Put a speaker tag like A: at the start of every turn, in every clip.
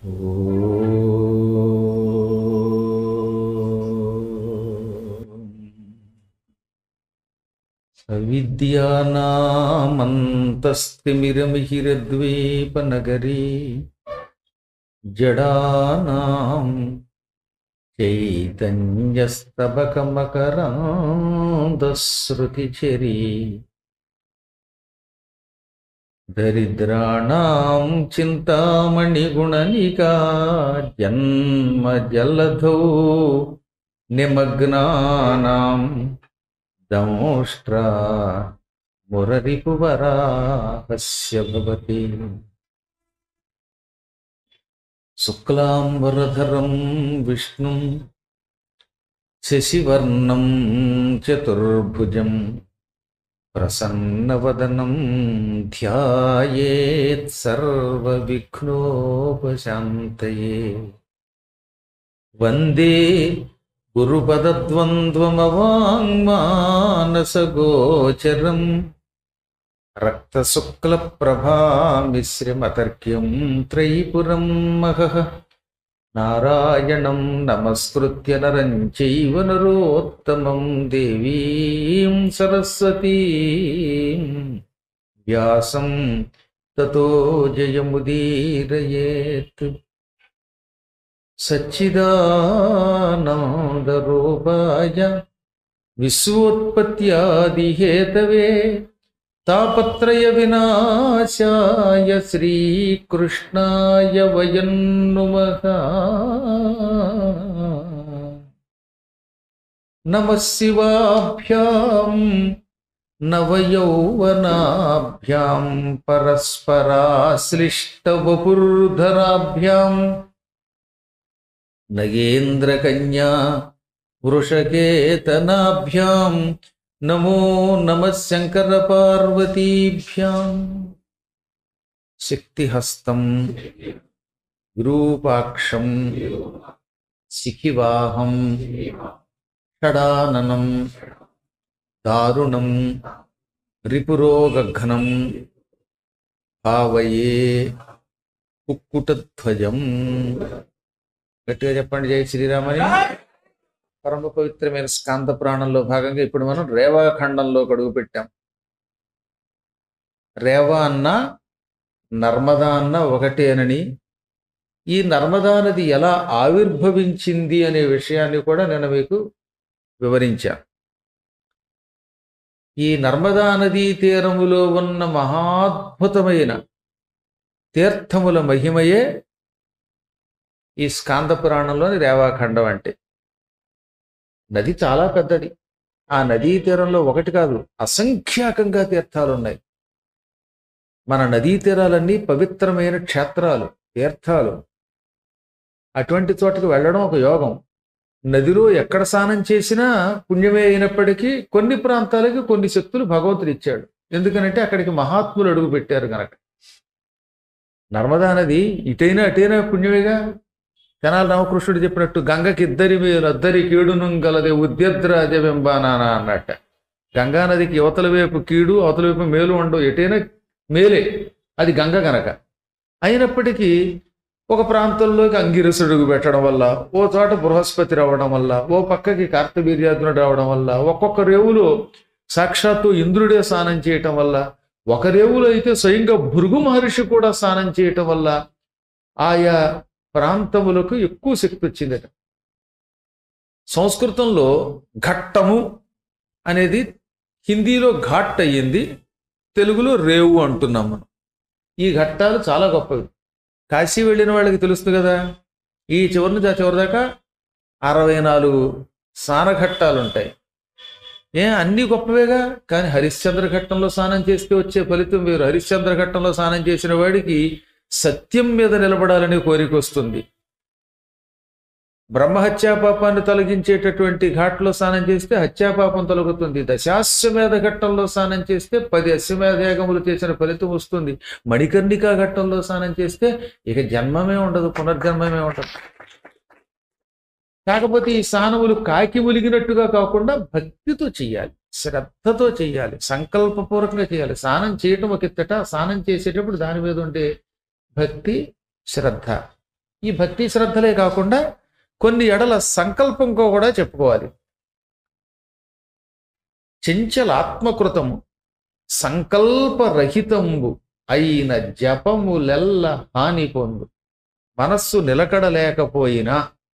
A: అవిద్యానామంతస్తిమిరమిహిరద్వీపనగరీ జడానాం చైతన్యస్తబకమకరాంధశ్రుతిచరీ దరిద్రాణం చింతామణిగుణనికా జన్మజలధౌ నిమగ్నానాం దంష్ట్రా మురరిపువరాహస్య భవతి శుక్లాంబరధరం విష్ణుం శశివర్ణం చతుర్భుజం ప్రసన్నవదనం ధ్యాయేత్ సర్వవిఘ్నోపశాంతయే వందే గురుపదద్వంద్వమవాङ्మానసగోచరం రక్తశుక్లప్రభామిశ్రమతర్క్యం త్రైపురం మహః నారాయణం నమస్కృత్య నరం చైవ నరోత్తమం దేవీం సరస్వతీం వ్యాసం తతో జయముదీరయేత్ సచ్చిదానందరూపాయ విశ్వోత్పత్యాదిహేతవే తాపత్రయ వినాశాయ శ్రీకృష్ణాయ వయం నుమః నమ శివాభ్యాం నవయౌవనాభ్యాం పరస్పరాశ్లిష్టవపుర్ధరాభ్యాం నగేంద్రకన్యా వృషకేతనాభ్యాం నమో నమ శంకరపార్వతీభ్యాం శక్తిహస్తం విరూపాక్షం శిఖివాహం షడాననం దారుణం రిపురోగఘ్నం భావయే కుక్కుటధ్వజం గట్టిగా చెప్పండి జై శ్రీరామని పరమ పవిత్రమైన స్కాంద ప్రాణంలో భాగంగా ఇప్పుడు మనం రేవా ఖండంలో అడుగు పెట్టాం రేవా అన్న నర్మదా అన్న ఒకటేనని ఈ నర్మదా నది ఎలా ఆవిర్భవించింది అనే విషయాన్ని కూడా నేను మీకు వివరించాను ఈ నర్మదా నదీ తీరములో ఉన్న మహాద్భుతమైన తీర్థముల మహిమయే ఈ స్కాంద పురాణంలోని రేవాఖండం అంటే నది చాలా పెద్దది ఆ నదీ తీరంలో ఒకటి కాదు అసంఖ్యాకంగా తీర్థాలు ఉన్నాయి మన నదీ తీరాలన్నీ పవిత్రమైన క్షేత్రాలు తీర్థాలు అటువంటి చోటకి వెళ్ళడం ఒక యోగం నదిలో ఎక్కడ స్నానం చేసినా పుణ్యమే అయినప్పటికీ కొన్ని ప్రాంతాలకి కొన్ని శక్తులు భగవంతుడు ఇచ్చాడు ఎందుకనంటే అక్కడికి మహాత్ములు అడుగు పెట్టారు కనుక నర్మదా నది ఇటైనా అటైనా పుణ్యమేగా తెనాలి రామకృష్ణుడు చెప్పినట్టు గంగకి ఇద్దరి మీరు అద్దరి కీడును గలది ఉద్యద్ర అజబింబానానా అన్నట్ట గంగా నదికి యువతల వైపు కీడు అవతల వైపు మేలు ఉండవు ఎటైనా మేలే అది గంగ గనక అయినప్పటికీ ఒక ప్రాంతంలోకి అంగిరసుడుగు పెట్టడం వల్ల ఓ చోట బృహస్పతి రావడం వల్ల ఓ పక్కకి కార్తవీర్యార్జునుడు రావడం వల్ల ఒక్కొక్క రేవులో సాక్షాత్తు ఇంద్రుడే స్నానం చేయటం వల్ల ఒక రేవులో అయితే స్వయంగా భృగు మహర్షి కూడా స్నానం చేయటం వల్ల ఆయా ప్రాంతములకు ఎక్కువ శక్తి వచ్చిందట సంస్కృతంలో ఘట్టము అనేది హిందీలో ఘాట్ అయ్యింది తెలుగులో రేవు అంటున్నాం మనం ఈ ఘట్టాలు చాలా గొప్పవి కాశీ వెళ్ళిన వాళ్ళకి తెలుస్తుంది కదా ఈ చివరి నుంచి ఆ చివరి దాకా అరవై నాలుగు స్నానఘట్టాలు ఉంటాయి ఏ అన్ని గొప్పవేగా కానీ హరిశ్చంద్ర ఘట్టంలో స్నానం చేస్తే వచ్చే ఫలితం వేరు హరిశ్చంద్ర ఘట్టంలో స్నానం చేసిన వాడికి సత్యం మీద నిలబడాలనే కోరిక వస్తుంది బ్రహ్మహత్యా పాపాన్ని తొలగించేటటువంటి ఘాట్లో స్నానం చేస్తే హత్యాపాపం తొలగుతుంది దశాశ్వమేధ ఘట్టంలో స్నానం చేస్తే పది అశ్వమేధ యాగములు చేసిన ఫలితం వస్తుంది మణికర్ణికా ఘట్టంలో స్నానం చేస్తే ఇక జన్మమే ఉండదు పునర్జన్మమే ఉండదు కాకపోతే ఈ స్నానములు కాకి ములిగినట్టుగా కాకుండా భక్తితో చెయ్యాలి శ్రద్ధతో చెయ్యాలి సంకల్పపూర్వకంగా చేయాలి స్నానం చేయటం ఒక ఎత్తట స్నానం చేసేటప్పుడు దాని మీద ఉండే భక్తి శ్రద్ధ ఈ భక్తి శ్రద్ధలే కాకుండా కొన్ని ఎడల సంకల్పంకో కూడా చెప్పుకోవాలి చెంచలాత్మకృతము సంకల్పరహితంబు అయిన జపములెల్ల హాని పొందు మనస్సు నిలకడలేకపోయినా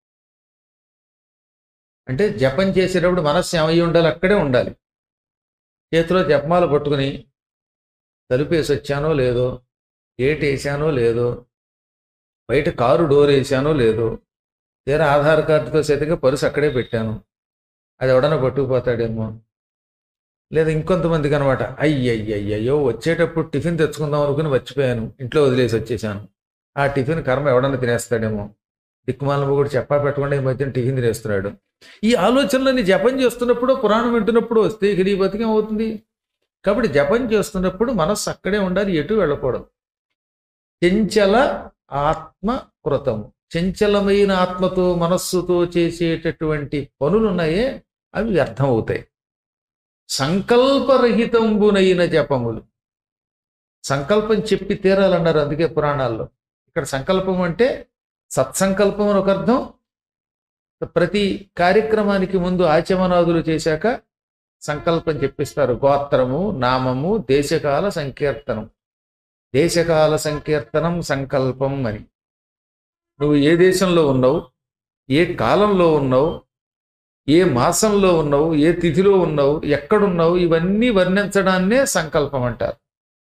A: అంటే జపం చేసేటప్పుడు మనస్సు ఏమై ఉండాలి అక్కడే ఉండాలి చేతిలో జపమాల పట్టుకుని తలుపేసి వచ్చానో లేదో గేట్ వేసానో లేదో బయట కారు డోర్ వేసానో లేదో తీరా ఆధార్ కార్డుతో సైతంగా పరుసు అక్కడే పెట్టాను అది ఎవడన్నా పట్టుకుపోతాడేమో లేదా ఇంకొంతమందికి అనమాట అయ్యయ్యయ్యో వచ్చేటప్పుడు టిఫిన్ తెచ్చుకుందాం అనుకుని మర్చిపోయాను ఇంట్లో వదిలేసి వచ్చేసాను ఆ టిఫిన్ కర్మ ఎవడన్నా తినేస్తాడేమో దిక్కుమాలను కూడా చెప్పా పెట్టకుండా ఈ మధ్యన టిఫిన్ తినేస్తున్నాడు ఈ ఆలోచనలని జపం చేస్తున్నప్పుడు పురాణం వింటున్నప్పుడు వస్తే ఇక నీ బతికేం అవుతుంది కాబట్టి జపం చేస్తున్నప్పుడు మనస్సు అక్కడే ఉండాలి ఎటు వెళ్ళకూడదు చెంచల ఆత్మ కృతము చంచలమైన ఆత్మతో మనస్సుతో చేసేటటువంటి పనులు ఉన్నాయే అవి వ్యర్థం అవుతాయి సంకల్పరహితంబునైన జపములు సంకల్పం చెప్పి తీరాలన్నారు అందుకే పురాణాల్లో ఇక్కడ సంకల్పం అంటే సత్సంకల్పం అని ఒక అర్థం ప్రతి కార్యక్రమానికి ముందు ఆచమనాదులు చేశాక సంకల్పం చెప్పిస్తారు గోత్రము నామము దేశకాల సంకీర్తనం దేశకాల సంకీర్తనం సంకల్పం అని నువ్వు ఏ దేశంలో ఉన్నావు ఏ కాలంలో ఉన్నావు ఏ మాసంలో ఉన్నావు ఏ తిథిలో ఉన్నావు ఎక్కడున్నావు ఇవన్నీ వర్ణించడాన్నే సంకల్పం అంటారు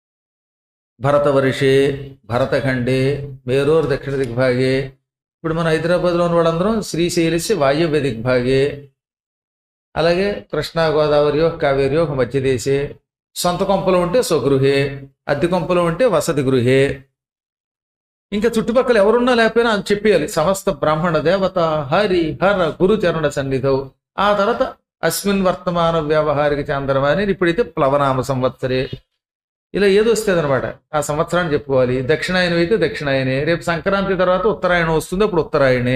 A: భరతవర్షే భరతఖండే మేరోర్ దక్షిణ దిగ్భాగే ఇప్పుడు మన హైదరాబాద్లో ఉన్న వాళ్ళందరం శ్రీశైలస్య వాయవ్య దిగ్భాగే అలాగే కృష్ణా గోదావరియో కావేరియో ఒక మధ్యదేశే సొంత కొంపలో ఉంటే స్వగృహే అద్దె కొంపలో ఉంటే వసతి గృహే ఇంకా చుట్టుపక్కల ఎవరున్నా లేకపోయినా అది చెప్పేయాలి సమస్త బ్రాహ్మణ దేవత హరి హర గురు చరణ సన్నిధౌ ఆ తర్వాత అస్మిన్ వర్తమాన వ్యవహారిక చాంద్రమాని ఇప్పుడైతే ప్లవనామ సంవత్సరే ఇలా ఏదో వస్తుంది అనమాట ఆ సంవత్సరాన్ని చెప్పుకోవాలి దక్షిణాయనం అయితే దక్షిణాయనే రేపు సంక్రాంతి తర్వాత ఉత్తరాయణం వస్తుంది అప్పుడు ఉత్తరాయణే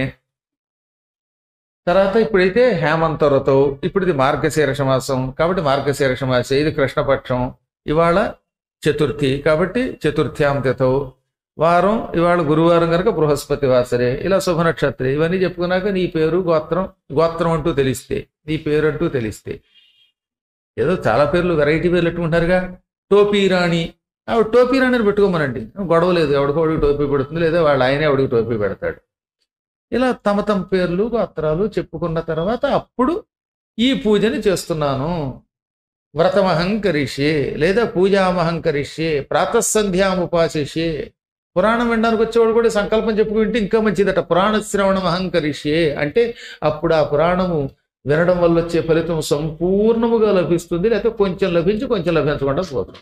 A: తర్వాత ఇప్పుడైతే హేమంత ఋతువు ఇప్పుడు ఇది మార్గశీర్ష మాసం కాబట్టి మార్గశీర్ష మాసే ఇది కృష్ణపక్షం ఇవాళ చతుర్థి కాబట్టి చతుర్థ్యాం తిథౌ వారం ఇవాళ గురువారం కనుక బృహస్పతి వాసరే ఇలా శుభ నక్షత్రం ఇవన్నీ చెప్పుకున్నాక నీ పేరు గోత్రం గోత్రం అంటూ తెలిస్తే నీ పేరు అంటూ తెలిస్తే ఏదో చాలా పేర్లు వెరైటీ పేర్లు పెట్టుకుంటారుగా టోపీ రాణి ఆవిడ టోపీ రాణిని పెట్టుకోమనండి గొడవ లేదు ఎవడికో వాడికి టోపీ పెడుతుంది లేదా వాళ్ళ ఆయనే ఆవిడికి టోపీ పెడతాడు ఇలా తమ తమ పేర్లు గోత్రాలు చెప్పుకున్న తర్వాత అప్పుడు ఈ పూజని చేస్తున్నాను వ్రతమహంకరిష్యే లేదా పూజామహంకరిష్యే ప్రాతసంధ్యాముపాశిష్యే పురాణం వినడానికి వచ్చేవాడు కూడా సంకల్పం చెప్పుకుంటే ఇంకా మంచిదట పురాణ శ్రవణం అహంకరిష్యే అంటే అప్పుడు ఆ పురాణము వినడం వల్ల వచ్చే ఫలితం సంపూర్ణముగా లభిస్తుంది లేకపోతే కొంచెం లభించి కొంచెం లభించకుండా పోతుంది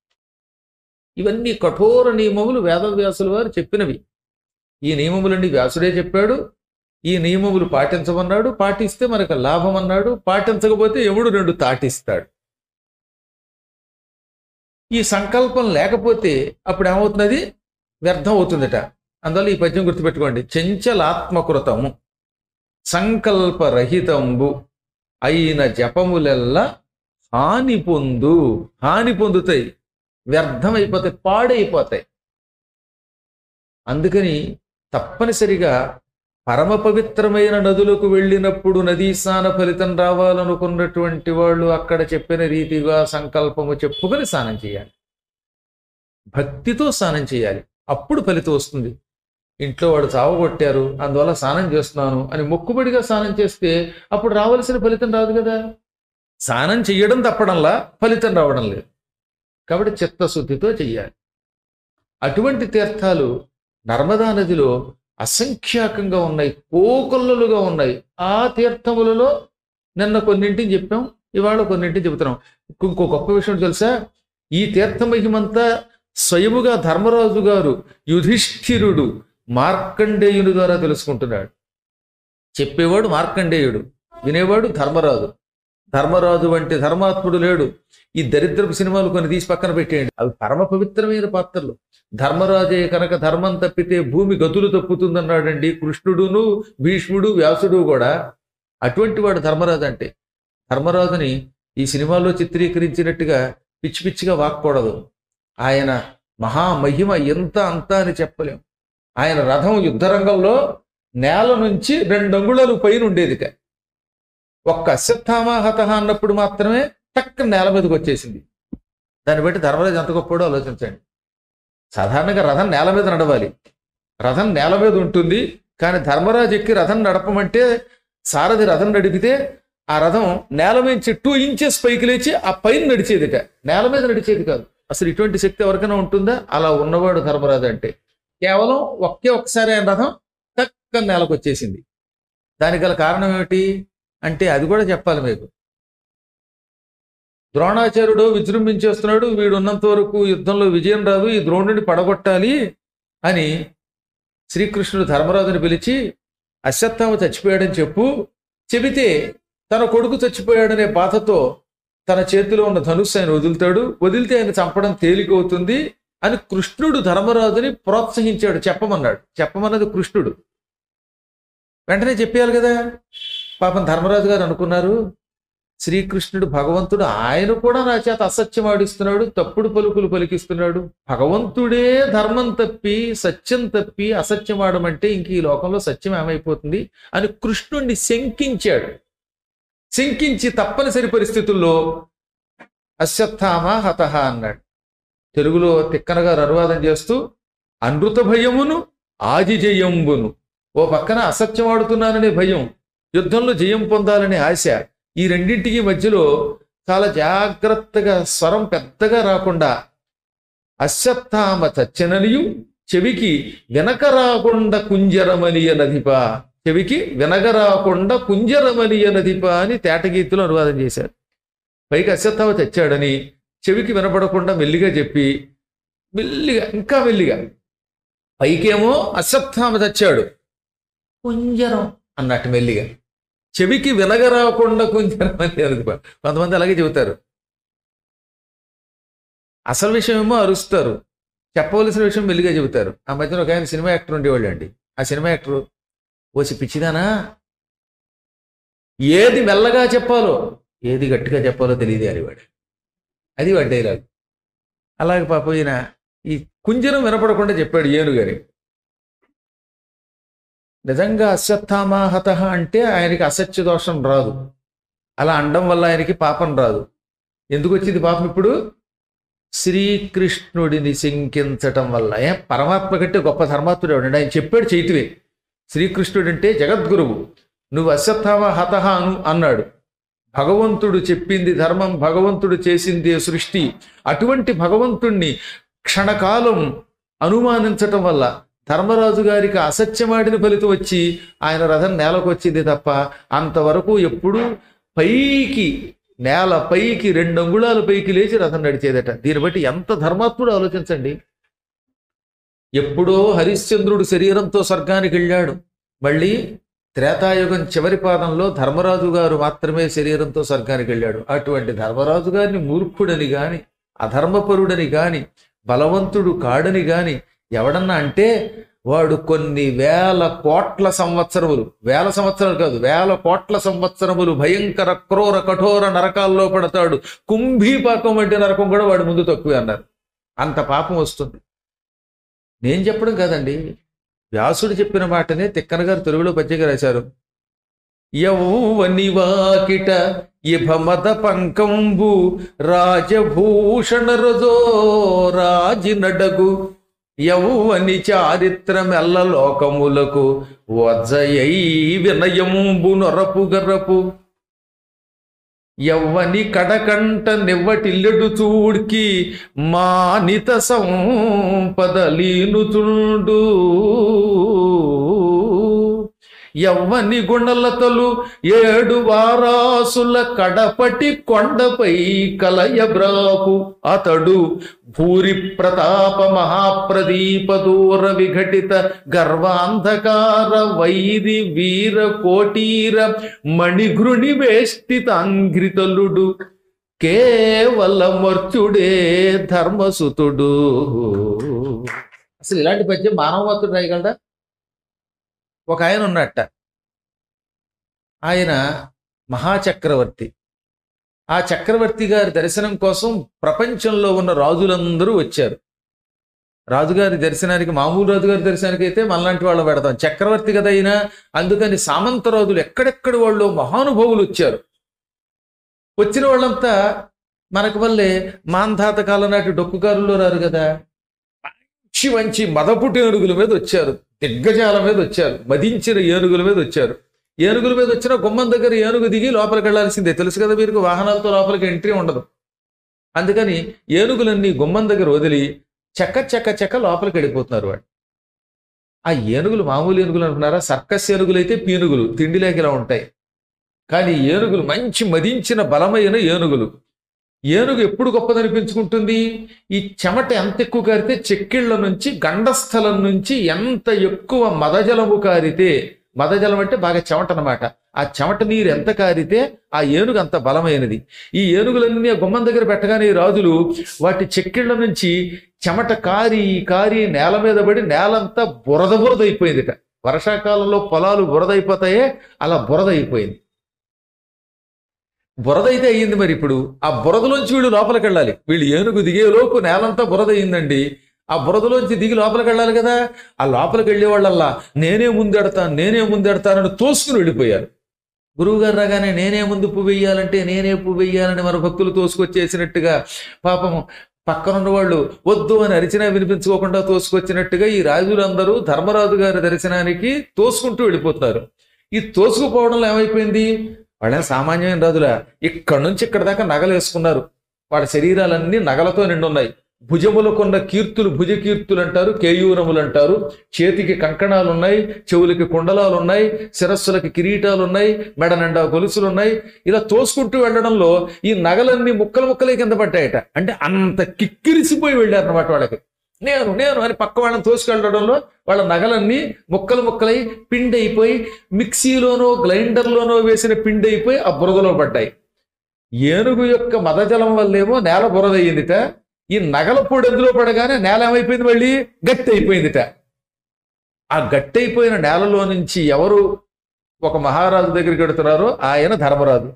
A: ఇవన్నీ కఠోర నియమములు వేదవ్యాసుల వారు చెప్పినవి ఈ నియమములన్నీ వ్యాసుడే చెప్పాడు ఈ నియమములు పాటించమన్నాడు పాటిస్తే మనకు లాభం అన్నాడు పాటించకపోతే ఎవడు రెండు తాటిస్తాడు ఈ సంకల్పం లేకపోతే అప్పుడు ఏమవుతున్నది వ్యర్థం అవుతుందట అందువల్ల ఈ పద్యం గుర్తుపెట్టుకోండి చెంచలాత్మకృతము సంకల్పరహితంబు అయిన జపములెల్లా హాని పొందు హాని పొందుతాయి వ్యర్థమైపోతాయి పాడైపోతాయి అందుకని తప్పనిసరిగా పరమ పవిత్రమైన నదులకు వెళ్ళినప్పుడు నదీ స్నాన ఫలితం రావాలనుకున్నటువంటి వాళ్ళు అక్కడ చెప్పిన రీతిగా సంకల్పము చెప్పుకొని స్నానం చేయాలి భక్తితో స్నానం చేయాలి అప్పుడు ఫలితం వస్తుంది ఇంట్లో వాడు చావగొట్టారు అందువల్ల స్నానం చేస్తున్నాను అని మొక్కుబడిగా స్నానం చేస్తే అప్పుడు రావాల్సిన ఫలితం రాదు కదా స్నానం చెయ్యడం తప్పడంలా ఫలితం రావడం లేదు కాబట్టి చిత్తశుద్ధితో చెయ్యాలి అటువంటి తీర్థాలు నర్మదా నదిలో అసంఖ్యాకంగా ఉన్నాయి కోకొల్లలుగా ఉన్నాయి ఆ తీర్థములలో నిన్న కొన్నింటిని చెప్పాం ఇవాళ కొన్నింటిని చెబుతున్నాం ఇంకో గొప్ప విషయం తెలుసా ఈ తీర్థ మహిమంతా స్వయముగా ధర్మరాజు గారు యుధిష్ఠిరుడు మార్కండేయుని ద్వారా తెలుసుకుంటున్నాడు చెప్పేవాడు మార్కండేయుడు వినేవాడు ధర్మరాజు ధర్మరాజు వంటి ధర్మాత్ముడు లేడు ఈ దరిద్రపు సినిమాలు కొన్ని తీసి పక్కన పెట్టేయండి అవి పరమ పవిత్రమైన పాత్రలు ధర్మరాజే కనుక ధర్మం తప్పితే భూమి గతులు తప్పుతుందన్నాడండి కృష్ణుడును భీష్ముడు వ్యాసుడు కూడా అటువంటి వాడు ధర్మరాజు అంటే ధర్మరాజుని ఈ సినిమాలో చిత్రీకరించినట్టుగా పిచ్చి పిచ్చిగా వాక్కూడదు ఆయన మహామహిమ ఎంత అంత అని చెప్పలేం ఆయన రథం యుద్ధరంగంలో నేల నుంచి రెండు అంగుళాలు పైన ఉండేదిట ఒక్క అశ్వత్థామ హతహ అన్నప్పుడు మాత్రమే టక్ నేల మీదకి వచ్చేసింది దాన్ని బట్టి ధర్మరాజు ఎంత గొప్పడో ఆలోచించండి సాధారణంగా రథం నేల మీద నడవాలి రథం నేల మీద ఉంటుంది కానీ ధర్మరాజు ఎక్కి రథం నడపమంటే సారథి రథం నడిపితే ఆ రథం నేల నుంచి టూ ఇంచెస్ పైకి లేచి ఆ పైన నడిచేదిట నేల మీద నడిచేది కాదు అసలు ఇటువంటి శక్తి ఎవరికైనా ఉంటుందా అలా ఉన్నవాడు ధర్మరాజు అంటే కేవలం ఒకే ఒక్కసారి ఆయన రథం టక్క నేలకు వచ్చేసింది దానికి గల కారణం ఏమిటి అంటే అది కూడా చెప్పాలి మీకు ద్రోణాచార్యుడు విజృంభించేస్తున్నాడు వీడు ఉన్నంత వరకు యుద్ధంలో విజయం రాదు ఈ ద్రోణుడిని పడగొట్టాలి అని శ్రీకృష్ణుడు ధర్మరాజుని పిలిచి అశ్వత్థామ చచ్చిపోయాడని చెప్పు చెబితే తన కొడుకు చచ్చిపోయాడనే బాధతో తన చేతిలో ఉన్న ధనుస్సు ఆయన వదులుతాడు వదిలితే ఆయన చంపడం తేలికవుతుంది అని కృష్ణుడు ధర్మరాజుని ప్రోత్సహించాడు చెప్పమన్నాడు చెప్పమన్నది కృష్ణుడు వెంటనే చెప్పేయాలి కదా పాపం ధర్మరాజు గారు అనుకున్నారు శ్రీకృష్ణుడు భగవంతుడు ఆయన కూడా నా చేత అసత్యం ఆడిస్తున్నాడు తప్పుడు పలుకులు పలికిస్తున్నాడు భగవంతుడే ధర్మం తప్పి సత్యం తప్పి అసత్యం ఆడమంటే ఇంక ఈ లోకంలో సత్యం ఏమైపోతుంది అని కృష్ణుణ్ణి శంకించాడు శంకించి తప్పనిసరి పరిస్థితుల్లో అశ్వత్థామ హతహ అన్నాడు తెలుగులో తిక్కన గారు అనువాదం చేస్తూ అనృత భయమును ఆదిజయంబును ఓ పక్కన అసత్యం ఆడుతున్నాననే భయం యుద్ధంలో జయం పొందాలనే ఆశ ఈ రెండింటికి మధ్యలో చాలా జాగ్రత్తగా స్వరం పెద్దగా రాకుండా అశ్వత్థామ చచ్చననియు చెవికి వెనక రాకుండా కుంజరమలియ నదిప చెవికి వెనగరాకుండా కుంజరమలియ నదిప అని తేటగీతులు అనువాదం చేశారు పైకి అశ్వత్థామ తెచ్చాడని చెవికి వినపడకుండా మెల్లిగా చెప్పి మెల్లిగా ఇంకా మెల్లిగా పైకేమో అశ్వత్థామ తెచ్చాడు కుంజరం అన్నట్టు మెల్లిగా చెవికి వినగరాకుండా కుంజరం అని అనుకో కొంతమంది అలాగే చెబుతారు అసలు విషయం ఏమో అరుస్తారు చెప్పవలసిన విషయం మెల్లిగా చెబుతారు ఆ మధ్యన ఒక ఆయన సినిమా యాక్టర్ ఉండేవాళ్ళు అండి ఆ సినిమా యాక్టర్ ఓసి పిచ్చిదానా ఏది మెల్లగా చెప్పాలో ఏది గట్టిగా చెప్పాలో తెలియదు అనేవాడు అది వాడి డైలాగ్ అలాగే పాప ఈయన ఈ కుంజరం వినపడకుండా చెప్పాడు ఏనుగని నిజంగా అశ్వత్థామ హతః అంటే ఆయనకి అసత్య దోషం రాదు అలా అండం వల్ల ఆయనకి పాపం రాదు ఎందుకు వచ్చింది పాపం ఇప్పుడు శ్రీకృష్ణుడిని శంకించటం వల్ల ఏ పరమాత్మ కంటే గొప్ప ధర్మాత్ముడు ఎవడండి ఆయన చెప్పాడు చైతివే శ్రీకృష్ణుడు అంటే జగద్గురువు నువ్వు అశ్వత్థామ హతహ అను అన్నాడు భగవంతుడు చెప్పింది ధర్మం భగవంతుడు చేసింది సృష్టి అటువంటి భగవంతుణ్ణి క్షణకాలం అనుమానించటం వల్ల ధర్మరాజు గారికి అసత్యమాడిన ఫలితం వచ్చి ఆయన రథం నేలకు వచ్చింది తప్ప అంతవరకు ఎప్పుడూ పైకి నేల పైకి రెండు అంగుళాల పైకి లేచి రథం నడిచేదట దీన్ని బట్టి ఎంత ధర్మాత్ముడు ఆలోచించండి ఎప్పుడో హరిశ్చంద్రుడు శరీరంతో స్వర్గానికి వెళ్ళాడు మళ్ళీ త్రేతాయుగం చివరి పాదంలో ధర్మరాజు గారు మాత్రమే శరీరంతో స్వర్గానికి వెళ్ళాడు అటువంటి ధర్మరాజు గారిని మూర్ఖుడని గాని అధర్మపరుడని గాని బలవంతుడు కాడని గాని ఎవడన్నా అంటే వాడు కొన్ని వేల కోట్ల సంవత్సరములు వేల సంవత్సరాలు కాదు వేల కోట్ల సంవత్సరములు భయంకర క్రూర కఠోర నరకాల్లో పడతాడు కుంభీపాకం వంటి నరకం కూడా వాడి ముందు తక్కువే అన్నారు అంత పాపం వస్తుంది నేను చెప్పడం కాదండి వ్యాసుడు చెప్పిన మాటనే తిక్కన గారు తెలుగులో పద్యంగా రాశారు యౌవని వాకిట ఇభమద పంకంబు రాజభూషణ రజో రాజినడగు యౌవని చారిత్రమెల్ల లోకములకు వజ్జయై వినయంబు నొరపు గరపు యవ్వని కడకంట నివ్వటిల్లెడు చూడ్కి మానిత సంపదలీనుచుండు యవ్వని గుణలతలు ఏడు వారాసుల కడపటి కొండపై కలయబ్రాకు అతడు భూరి ప్రతాప మహాప్రదీప దూర విఘటిత గర్వాంధకార వైరి వీర కోటీర మణిఘృణి వేష్టితాంఘ్రితలుడు కేవల మర్చుడే ధర్మసుతుడు అసలు ఇలాంటి పద్యం మానవమతుడు రాయగలడా ఒక ఆయన ఉన్నట్ట ఆయన మహాచక్రవర్తి ఆ చక్రవర్తి గారి దర్శనం కోసం ప్రపంచంలో ఉన్న రాజులందరూ వచ్చారు రాజుగారి దర్శనానికి మామూలు రాజుగారి దర్శనానికి అయితే మనలాంటి వాళ్ళు పెడతాం చక్రవర్తి కదా అయినా అందుకని సామంత రాజులు ఎక్కడెక్కడి వాళ్ళు మహానుభావులు వచ్చారు వచ్చిన వాళ్ళంతా మనకు వల్లే మాంధాత కాలం నాటి డొక్కుకారుల్లో రారు కదా మంచి మంచి మదపుటి ఏనుగుల మీద వచ్చారు దిగ్గజాల మీద వచ్చారు మదించిన ఏనుగుల మీద వచ్చారు ఏనుగుల మీద వచ్చిన గుమ్మం దగ్గర ఏనుగు దిగి లోపలికి వెళ్ళాల్సిందే తెలుసు కదా మీరు వాహనాలతో లోపలికి ఎంట్రీ ఉండదు అందుకని ఏనుగులన్నీ గుమ్మం దగ్గర వదిలి చెక్క చెక్క చెక్క లోపలికి వెళ్ళిపోతున్నారు వాడు ఆ ఏనుగులు మామూలు ఏనుగులు అనుకున్నారా సర్కస్ ఏనుగులు అయితే పీనుగులు తిండి లేక ఇలా ఉంటాయి కానీ ఏనుగులు మంచి మదించిన బలమైన ఏనుగులు ఏనుగు ఎప్పుడు గొప్పదనిపించుకుంటుంది ఈ చెమట ఎంత ఎక్కువ కారితే చెక్కిళ్ల నుంచి గండస్థలం నుంచి ఎంత ఎక్కువ మదజలము కారితే మదజలం అంటే బాగా చెమట అన్నమాట ఆ చెమట నీరు ఎంత కారితే ఆ ఏనుగు అంత బలమైనది ఈ ఏనుగులన్నీ ఆ గుమ్మం దగ్గర పెట్టగానే ఈ రాజులు వాటి చెక్కిళ్ల నుంచి చెమట కారి కారి నేల మీద పడి నేలంతా బురద బురద అయిపోయిందిట వర్షాకాలంలో పొలాలు బురద అయిపోతాయే అలా బురద అయిపోయింది బురద అయితే అయ్యింది మరి ఇప్పుడు ఆ బురదలోంచి వీళ్ళు లోపలికి వెళ్ళాలి వీళ్ళు ఏనుగు దిగేలోపు నేలంతా బురద అయ్యిందండి ఆ బురదలోంచి దిగి లోపలికి వెళ్ళాలి కదా ఆ లోపలికి వెళ్ళే వాళ్ళల్లా నేనే ముందెడతాను నేనే ముందెడతానని తోసుకుని వెళ్ళిపోయారు గురువుగారు రాగానే నేనే ముందు పువ్వు వెయ్యాలంటే నేనే పువ్వు వెయ్యాలని మన భక్తులు తోసుకొచ్చేసినట్టుగా పాపము పక్కనున్న వాళ్ళు వద్దు అని అరిచినా వినిపించుకోకుండా తోసుకొచ్చినట్టుగా ఈ రాజులందరూ ధర్మరాజు గారి దర్శనానికి తోసుకుంటూ వెళ్ళిపోతారు ఈ తోసుకుపోవడంలో ఏమైపోయింది వాళ్ళేం సామాన్యమైన రాజులా ఇక్కడ నుంచి ఇక్కడ దాకా నగలు వేసుకున్నారు వాళ్ళ శరీరాలన్నీ నగలతో నిండున్నాయి భుజములకున్న కీర్తులు భుజ కీర్తులు అంటారు కేయూరములు అంటారు చేతికి కంకణాలు ఉన్నాయి చెవులకి కుండలాలు ఉన్నాయి శిరస్సులకి కిరీటాలు ఉన్నాయి మెడ నిండా గొలుసులు ఉన్నాయి ఇలా తోసుకుంటూ వెళ్ళడంలో ఈ నగలన్నీ ముక్కలు ముక్కలే కింద పడ్డాయట అంటే అంత కిక్కిరిసిపోయి వెళ్ళారు అనమాట వాళ్ళకి నేను నేను అని పక్క వాళ్ళని తోసుకెళ్ళడంలో వాళ్ళ నగలన్నీ ముక్కలు ముక్కలై పిండి అయిపోయి మిక్సీలోనో గ్రైండర్లోనో వేసిన పిండి అయిపోయి ఆ బురదలో పడ్డాయి ఏనుగు యొక్క మదజలం వల్లేమో నేల బురద అయ్యిందిట ఈ నగల పొడి ఎందులో పడగానే నేల ఏమైపోయింది మళ్ళీ గట్టి అయిపోయిందిట ఆ గట్టి అయిపోయిన నేలలో నుంచి ఎవరు ఒక మహారాజు దగ్గరికి వెడుతున్నారో ఆయన ధర్మరాజు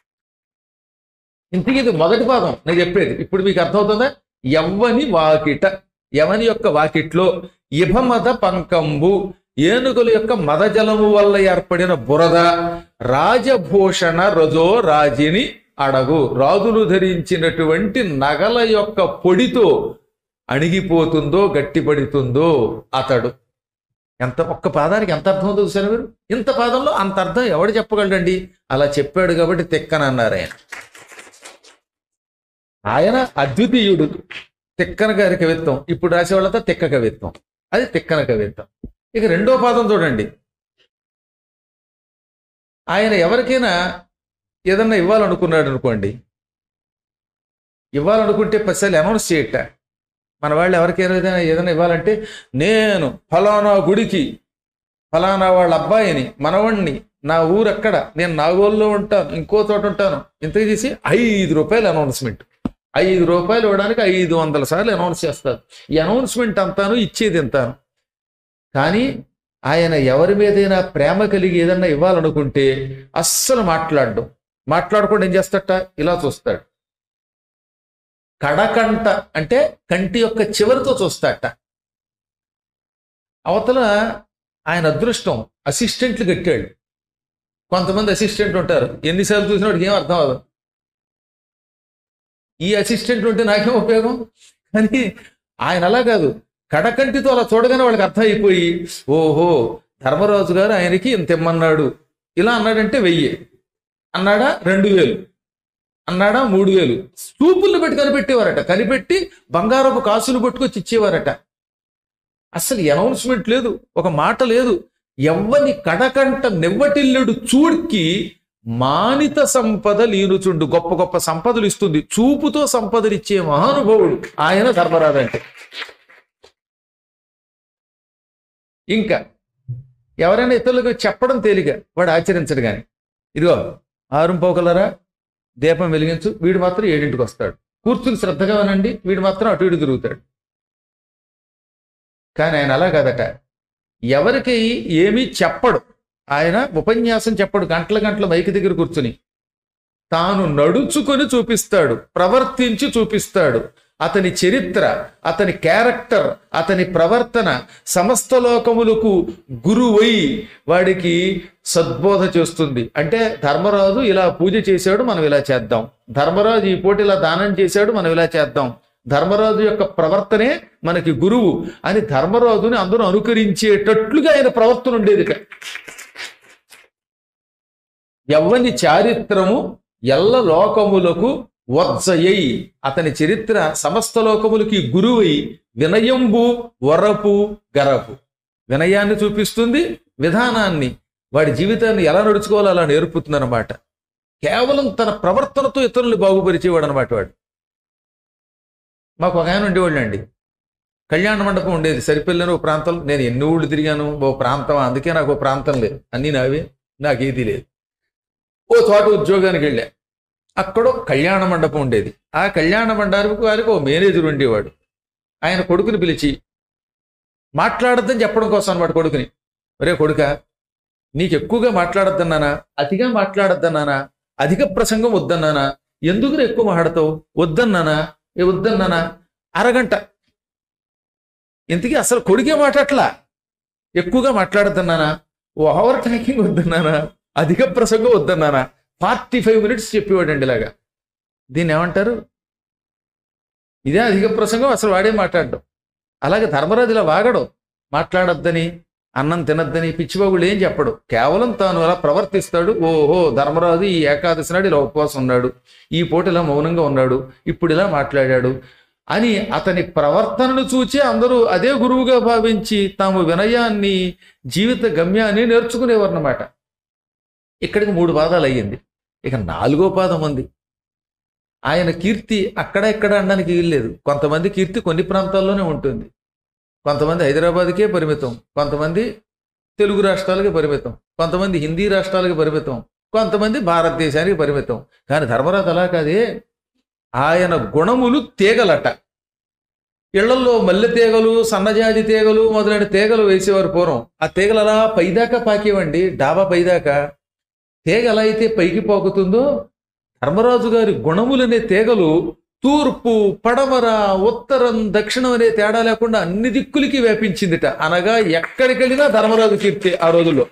A: ఇంతకీ ఇది మొదటి భాగం నేను చెప్పేది ఇప్పుడు మీకు అర్థమవుతుందా ఎవ్వని వాకిట యవని యొక్క వాకిట్లో ఇభమద పంకంబు ఏనుగుల యొక్క మదజలము వల్ల ఏర్పడిన బురద రాజభూషణ రజో రాజిని అడగు రాజులు ధరించినటువంటి నగల యొక్క పొడితో అణిగిపోతుందో గట్టిపడుతుందో అతడు ఎంత ఒక్క పాదానికి ఎంత అర్థం అవుతుంది చూసారు మీరు ఇంత పాదంలో అంత అర్థం ఎవడు చెప్పగలడండి అలా చెప్పాడు కాబట్టి తిక్కనన్నారు ఆయన ఆయన అద్వితీయుడు తిక్కన గారి కవిత్వం ఇప్పుడు రాసే వాళ్ళతో తిక్క కవిత్వం అది తిక్కన కవిత్వం ఇక రెండో పాదం చూడండి ఆయన ఎవరికైనా ఏదన్నా ఇవ్వాలనుకున్నాడు అనుకోండి ఇవ్వాలనుకుంటే పసాలు అనౌన్స్ చేయట మన వాళ్ళు ఎవరికైనా ఏదైనా ఏదైనా ఇవ్వాలంటే నేను ఫలానా గుడికి ఫలానా వాళ్ళ అబ్బాయిని మనవణ్ణి నా ఊరు అక్కడ నేను నాగోల్లో ఉంటాను ఇంకో చోట ఉంటాను ఇంతకు చేసి ఐదు రూపాయలు అనౌన్స్మెంట్ ఐదు రూపాయలు ఇవ్వడానికి ఐదు వందల సార్లు అనౌన్స్ చేస్తారు ఈ అనౌన్స్మెంట్ అంతాను ఇచ్చేది ఎంతాను కానీ ఆయన ఎవరి మీదైనా ప్రేమ కలిగి ఏదన్నా ఇవ్వాలనుకుంటే అస్సలు మాట్లాడడం మాట్లాడకుండా ఏం చేస్తాట ఇలా చూస్తాడు కడకంట అంటే కంటి యొక్క చివరితో చూస్తాట అవతల ఆయన అదృష్టం అసిస్టెంట్లు కట్టాడు కొంతమంది అసిస్టెంట్ ఉంటారు ఎన్నిసార్లు చూసిన వాడికి ఏం అర్థం అవ్వదు ఈ అసిస్టెంట్ ఉంటే నాకేం ఉపయోగం కానీ ఆయన అలా కాదు కడకంటితో అలా చూడగానే వాళ్ళకి అర్థం అయిపోయి ఓహో ధర్మరాజు గారు ఆయనకి ఇంత ఇమ్మన్నాడు ఇలా అన్నాడంటే వెయ్యి అన్నాడా రెండు వేలు అన్నాడా మూడు వేలు చూపులు పెట్టి కనిపెట్టేవారట కనిపెట్టి బంగారపు కాసులు పట్టుకొచ్చి ఇచ్చేవారట అసలు అనౌన్స్మెంట్ లేదు ఒక మాట లేదు ఎవ్వని కడకంట నెవ్వటిల్లుడు చూడ్కి మానిత సంపద లీనుచుండు గొప్ప గొప్ప సంపదలు ఇస్తుంది చూపుతో సంపదలు ఇచ్చే మహానుభావుడు ఆయన ధర్మరాజు అంటే ఇంకా ఎవరైనా ఇతరులకు చెప్పడం తేలిక వాడు ఆచరించడు కానీ ఇదిగో ఆరు పోగలరా దీపం వెలిగించు వీడు మాత్రం ఏడింటికి వస్తాడు కూర్చుని శ్రద్ధగా వినండి వీడు మాత్రం అటు ఇటు తిరుగుతాడు కానీ ఆయన అలా కాదట ఎవరికి ఏమీ చెప్పడు ఆయన ఉపన్యాసం చెప్పడు గంటల గంటల మైకి దగ్గర కూర్చుని తాను నడుచుకొని చూపిస్తాడు ప్రవర్తించి చూపిస్తాడు అతని చరిత్ర అతని క్యారెక్టర్ అతని ప్రవర్తన సమస్త లోకములకు గురువై వాడికి సద్బోధ చేస్తుంది అంటే ధర్మరాజు ఇలా పూజ చేశాడు మనం ఇలా చేద్దాం ధర్మరాజు ఈ పూట ఇలా దానం చేశాడు మనం ఇలా చేద్దాం ధర్మరాజు యొక్క ప్రవర్తనే మనకి గురువు అని ధర్మరాజుని అందరూ అనుకరించేటట్లుగా ఆయన ప్రవర్తన ఉండేది ఇక. ఎవ్వని చారిత్రము ఎల్ల లోకములకు వత్సయై అతని చరిత్ర సమస్త లోకములకి గురువై వినయంబు వరపు గరపు వినయాన్ని చూపిస్తుంది విధానాన్ని వాడి జీవితాన్ని ఎలా నడుచుకోవాలో అలా నేర్పుతుందన్నమాట కేవలం తన ప్రవర్తనతో ఇతరుల్ని బాగుపరిచేవాడు అనమాట వాడు మాకు ఒక ఆయన ఉండేవాళ్ళు అండి కళ్యాణ మండపం ఉండేది సరిపెళ్ళని ఓ ప్రాంతం నేను ఎన్ని ఊళ్ళు తిరిగాను ఓ ప్రాంతం అందుకే నాకు ఓ ప్రాంతం లేదు అన్నీ నావే నాకు ఏది లేదు ఓ చోట ఉద్యోగానికి వెళ్ళా అక్కడ ఒక కళ్యాణ మండపం ఉండేది ఆ కళ్యాణ మండపానికి వారికి ఓ మేనేజర్ ఉండేవాడు ఆయన కొడుకుని పిలిచి మాట్లాడద్దని చెప్పడం కోసం అనమాట కొడుకుని ఒరే కొడుక నీకు ఎక్కువగా మాట్లాడద్దన్నానా అతిగా మాట్లాడద్దన్నానా అధిక ప్రసంగం వద్దన్నానా ఎందుకు నువ్వు ఎక్కువ మాట్లాడతావు వద్దన్నానా ఏ వద్దన్నానా అరగంట ఇంతకీ అసలు కొడుకే మాట్లాడట్లా ఎక్కువగా మాట్లాడద్దన్నానా ఓవర్ టాకింగ్ వద్దన్నానా అధిక ప్రసంగం వద్దన్నానా ఫార్టీ ఫైవ్ మినిట్స్ చెప్పేవాడండి ఇలాగా దీన్ని ఏమంటారు ఇదే అధిక ప్రసంగం అసలు వాడే మాట్లాడడం అలాగే ధర్మరాజు ఇలా వాగడం మాట్లాడొద్దని అన్నం తినద్దని పిచ్చిబాబులు ఏం చెప్పడు కేవలం తాను అలా ప్రవర్తిస్తాడు ఓహో ధర్మరాజు ఈ ఏకాదశి నాడు ఇలా ఉపవాసం ఉన్నాడు ఈ పూట ఇలా మౌనంగా ఉన్నాడు ఇప్పుడు ఇలా మాట్లాడాడు అని అతని ప్రవర్తనను చూచి అందరూ అదే గురువుగా భావించి తాము వినయాన్ని జీవిత గమ్యాన్ని నేర్చుకునేవారన్నమాట ఇక్కడికి మూడు పాదాలు అయ్యింది ఇక నాలుగో పాదం ఉంది ఆయన కీర్తి అక్కడ ఇక్కడ అనడానికి వీల్లేదు కొంతమంది కీర్తి కొన్ని ప్రాంతాల్లోనే ఉంటుంది కొంతమంది హైదరాబాద్కే పరిమితం కొంతమంది తెలుగు రాష్ట్రాలకి పరిమితం కొంతమంది హిందీ రాష్ట్రాలకి పరిమితం కొంతమంది భారతదేశానికి పరిమితం కానీ ధర్మరాజు అలా కాదే ఆయన గుణములు తీగలట ఇళ్లలో మల్లె తీగలు సన్నజాజి తీగలు మొదలైన తీగలు వేసేవారు పూర్వం ఆ తీగలు అలా పైదాకా పాకేవండి డాబా పైదాకా తీగ ఎలా అయితే పైకి పాకుతుందో ధర్మరాజు గారి గుణములనే తీగలు తూర్పు పడమర ఉత్తరం దక్షిణం అనే తేడా లేకుండా అన్ని దిక్కులకి వ్యాపించిందిట అనగా ఎక్కడికి వెళ్ళినా ధర్మరాజు కీర్తి ఆ రోజుల్లో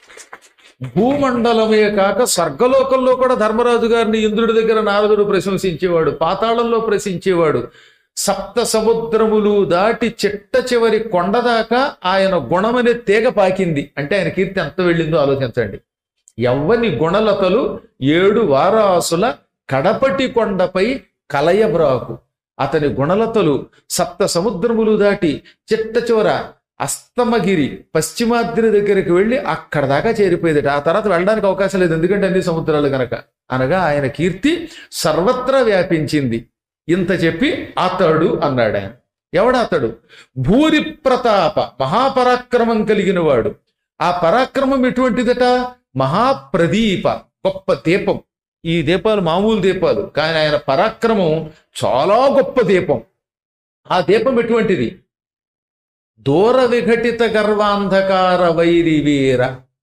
A: భూమండలమే కాక స్వర్గలోకంలో కూడా ధర్మరాజు గారిని ఇంద్రుడి దగ్గర నారదుడు ప్రశంసించేవాడు పాతాళంలో ప్రశంసించేవాడు సప్త సముద్రములు దాటి చిట్ట చివరి కొండ దాకా ఆయన గుణమనే తీగ పాకింది అంటే ఆయన కీర్తి ఎంత వెళ్ళిందో ఆలోచించండి ఎవ్వని గుణలతలు ఏడు వారాసుల కడపటి కొండపై కలయబ్రాకు అతని గుణలతలు సప్త సముద్రములు దాటి చిట్ట చివర అస్తమగిరి పశ్చిమాద్రి దగ్గరికి వెళ్ళి అక్కడ దాకా చేరిపోయేది ఆ తర్వాత వెళ్ళడానికి అవకాశం లేదు ఎందుకంటే అన్ని సముద్రాలు కనుక అనగా ఆయన కీర్తి సర్వత్రా వ్యాపించింది ఇంత చెప్పి అతడు అన్నాడు ఆయన ఎవడు అతడు భూరి ప్రతాప మహాపరాక్రమం కలిగిన వాడు ఆ పరాక్రమం ఎటువంటిదట మహాప్రదీప గొప్ప దీపం ఈ దీపాలు మామూలు దీపాలు కానీ ఆయన పరాక్రమం చాలా గొప్ప దీపం ఆ దీపం ఎటువంటిది దూర విఘటిత గర్వాంధకార వైరి వీర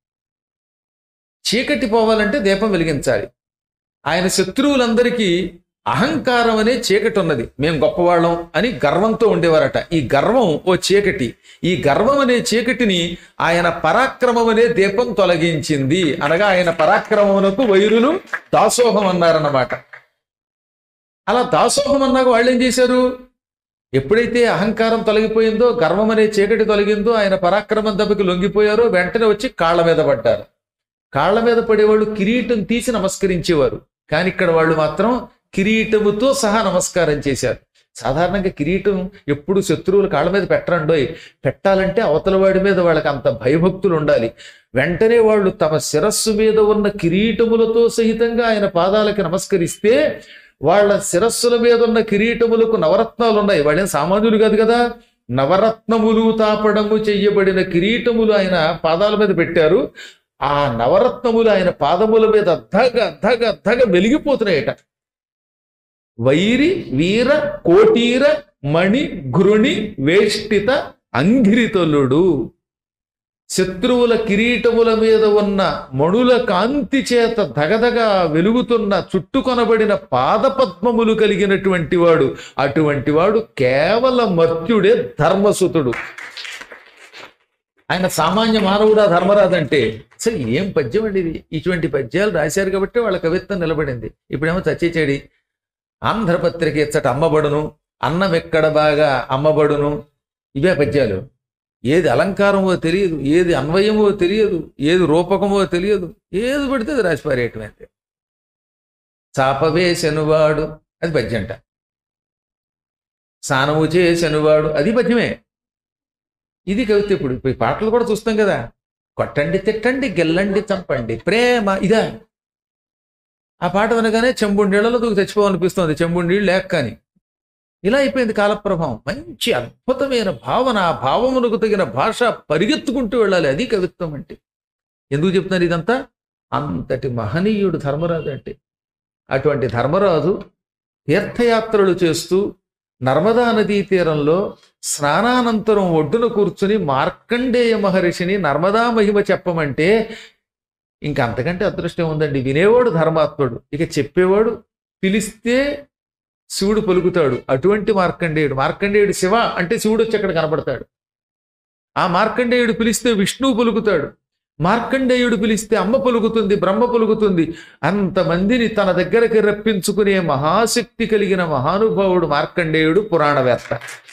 A: చీకటి పోవాలంటే దీపం వెలిగించాలి ఆయన శత్రువులందరికీ అహంకారం అనే చీకటి ఉన్నది మేము గొప్పవాళ్ళం అని గర్వంతో ఉండేవారట ఈ గర్వం ఓ చీకటి ఈ గర్వం అనే చీకటిని ఆయన పరాక్రమం అనే దీపం తొలగించింది అనగా ఆయన పరాక్రమమునకు వైరులు దాసోహం అన్నారన్నమాట అలా దాసోహం అన్నాక వాళ్ళు ఏం చేశారు ఎప్పుడైతే అహంకారం తొలగిపోయిందో గర్వం అనే చీకటి తొలగిందో ఆయన పరాక్రమం దెబ్బకి లొంగిపోయారో వెంటనే వచ్చి కాళ్ళ మీద పడ్డారు కాళ్ళ మీద పడేవాళ్ళు కిరీటం తీసి నమస్కరించేవారు కానీ ఇక్కడ వాళ్ళు మాత్రం కిరీటముతో సహా నమస్కారం చేశారు సాధారణంగా కిరీటం ఎప్పుడు శత్రువులు కాళ్ళ మీద పెట్టరండోయ్ పెట్టాలంటే అవతల వాడి మీద వాళ్ళకి అంత భయభక్తులు ఉండాలి వెంటనే వాళ్ళు తమ శిరస్సు మీద ఉన్న కిరీటములతో సహితంగా ఆయన పాదాలకి నమస్కరిస్తే వాళ్ళ శిరస్సుల మీద ఉన్న కిరీటములకు నవరత్నాలు ఉన్నాయి వాళ్ళేం సామాన్యులు కాదు కదా నవరత్నములు తాపడము చెయ్యబడిన కిరీటములు ఆయన పాదాల మీద పెట్టారు ఆ నవరత్నములు ఆయన పాదముల మీద అద్దగ అద్దగ అద్దగ వెలిగిపోతున్నాయట వైరి వీర కోటీర మణి గురుణి వేష్టిత అంగిరితలుడు శత్రువుల కిరీటముల మీద ఉన్న మణుల కాంతి చేత దగదగా వెలుగుతున్న చుట్టుకొనబడిన పాదపద్మములు కలిగినటువంటి వాడు అటువంటి వాడు కేవల మర్త్యుడే ధర్మసుతుడు ఆయన సామాన్య మానవుడా ధర్మరాజంటే అసలు ఏం పద్యం అండి ఇది ఇటువంటి పద్యాలు రాశారు కాబట్టి వాళ్ళ కవిత్వం నిలబడింది ఇప్పుడేమో చచ్చేచేడి ఆంధ్రపత్రిక ఇచ్చట అమ్మబడును అన్నం ఎక్కడ బాగా అమ్మబడును ఇవే పద్యాలు ఏది అలంకారమో తెలియదు ఏది అన్వయమో తెలియదు ఏది రూపకమో తెలియదు ఏది పడితే అది రాసి పారేయటమైంది చాపవేసెనువాడు అది పద్యంట స్నానము చేసెనువాడు అది పద్యమే ఇది కవిత ఇప్పుడు ఇప్పుడు ఈ పాటలు కూడా చూస్తాం కదా కొట్టండి తిట్టండి గెల్లండి చంపండి ప్రేమ ఇదా ఆ పాట వినగానే చెంబుడు నీళ్ళలో దూకి తెచ్చిపోవాలనిపిస్తుంది చెంబుడు నీళ్ళు లేక కానీ ఇలా అయిపోయింది కాలప్రభావం మంచి అద్భుతమైన భావన ఆ భావమునకు తగిన భాష పరిగెత్తుకుంటూ వెళ్ళాలి అది కవిత్వం అంటే ఎందుకు చెప్తున్నారు ఇదంతా అంతటి మహనీయుడు ధర్మరాజు అంటే అటువంటి ధర్మరాజు తీర్థయాత్రలు చేస్తూ నర్మదా నదీ తీరంలో స్నానానంతరం ఒడ్డున కూర్చుని మార్కండేయ మహర్షిని నర్మదా మహిమ చెప్పమంటే ఇంక అంతకంటే అదృష్టం ఉందండి వినేవాడు ధర్మాత్ముడు ఇక చెప్పేవాడు పిలిస్తే శివుడు పలుకుతాడు అటువంటి మార్కండేయుడు మార్కండేయుడు శివ అంటే శివుడు వచ్చి అక్కడ కనపడతాడు ఆ మార్కండేయుడు పిలిస్తే విష్ణువు పలుకుతాడు మార్కండేయుడు పిలిస్తే అమ్మ పలుకుతుంది బ్రహ్మ పలుకుతుంది అంతమందిని తన దగ్గరికి రప్పించుకునే మహాశక్తి కలిగిన మహానుభావుడు మార్కండేయుడు పురాణవేత్త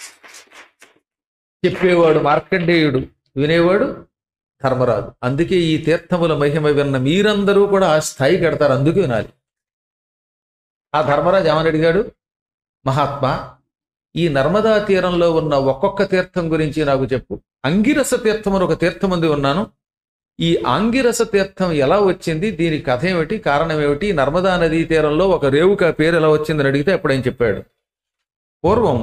A: చెప్పేవాడు మార్కండేయుడు వినేవాడు ధర్మరాజు అందుకే ఈ తీర్థముల మహిమ విన్న మీరందరూ కూడా ఆ స్థాయి కడతారు అందుకే వినాలి ఆ ధర్మరాజు ఏమని అడిగాడు మహాత్మా ఈ నర్మదా తీరంలో ఉన్న ఒక్కొక్క తీర్థం గురించి నాకు చెప్పు అంగిరస తీర్థం అని ఒక తీర్థం ఉంది ఉన్నాను ఈ ఆంగిరస తీర్థం ఎలా వచ్చింది దీని కథ ఏమిటి కారణం ఏమిటి ఈ నర్మదా నదీ తీరంలో ఒక రేవుక పేరు ఎలా వచ్చిందని అడిగితే అప్పుడు ఆయన చెప్పాడు పూర్వం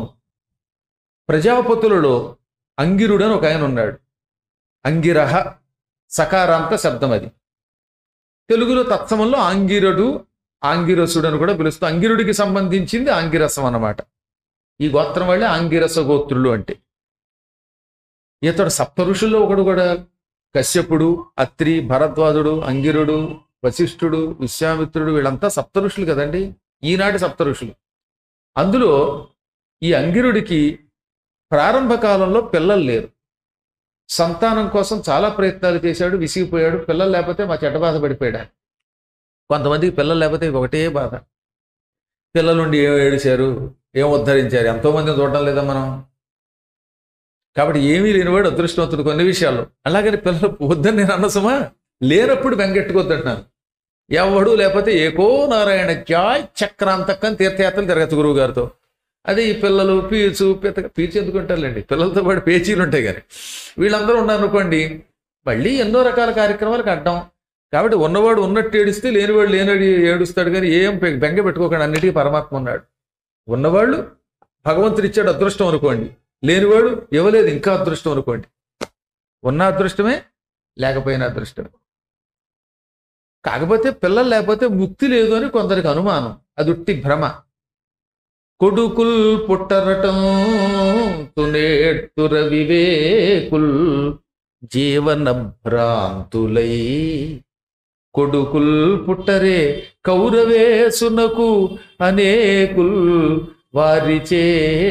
A: ప్రజాపతులలో అంగిరుడు అని ఒక ఆయన ఉన్నాడు అంగిరహ సకారాంత శబ్దం అది తెలుగులో తత్సమంలో ఆంగిరుడు ఆంగిరసుడు అని కూడా పిలుస్తూ అంగిరుడికి సంబంధించింది ఆంగిరసం అన్నమాట ఈ గోత్రం వాళ్ళే ఆంగిరస గోత్రులు అంటే ఇతడు సప్త ఋషుల్లో ఒకడు కూడా కశ్యపుడు అత్రి భరద్వాజుడు అంగిరుడు వశిష్ఠుడు విశ్వామిత్రుడు వీళ్ళంతా సప్త ఋషులు కదండి ఈనాటి సప్త ఋషులు అందులో ఈ అంగిరుడికి ప్రారంభ కాలంలో పిల్లలు లేరు సంతానం కోసం చాలా ప్రయత్నాలు చేశాడు విసిగిపోయాడు పిల్లలు లేకపోతే మా చెడ్డ బాధ పడిపోయాడు కొంతమందికి పిల్లలు లేకపోతే ఒకటే బాధ పిల్లలుండి ఏం ఏడిచారు ఏం ఉద్ధరించారు ఎంతో మందిని చూడడం లేదా మనం కాబట్టి ఏమీ లేనివాడు అదృష్టవంతుడు కొన్ని విషయాల్లో అలాగని పిల్లలు వద్దని నేను అన్నసమా లేనప్పుడు వెంగెట్టుకోద్దంటున్నాను ఎవడు లేకపోతే ఏకో నారాయణ జాయ్ చక్రాంతక్కని తీర్థయాత్రలు తిరగచ్చు గురువు గారితో అదే ఈ పిల్లలు పీచు పిత పీచు ఎందుకుంటారులేండి పిల్లలతో పాటు పేచీలు ఉంటాయి కానీ వీళ్ళందరూ ఉన్నారు అనుకోండి మళ్ళీ ఎన్నో రకాల కార్యక్రమాలకు అడ్డం కాబట్టి ఉన్నవాడు ఉన్నట్టు ఏడిస్తే లేనివాడు లేనివాడు ఏడుస్తాడు కానీ ఏం పె- బెంగ పెట్టుకోకండి అన్నిటికీ పరమాత్మ ఉన్నాడు ఉన్నవాళ్ళు భగవంతుడు ఇచ్చాడు అదృష్టం అనుకోండి లేనివాడు ఇవ్వలేదు ఇంకా అదృష్టం అనుకోండి ఉన్న అదృష్టమే లేకపోయిన అదృష్టమే కాకపోతే పిల్లలు లేకపోతే ముక్తి లేదు అని కొందరికి అనుమానం అది ఉట్టి భ్రమ కొడుకుల్ పుట్టరటం తునేట్టుర వివేకుల్ జీవన భ్రాంతులై కొడుకుల్ పుట్టరే కౌరవేసునకు అనేకుల్ వారిచే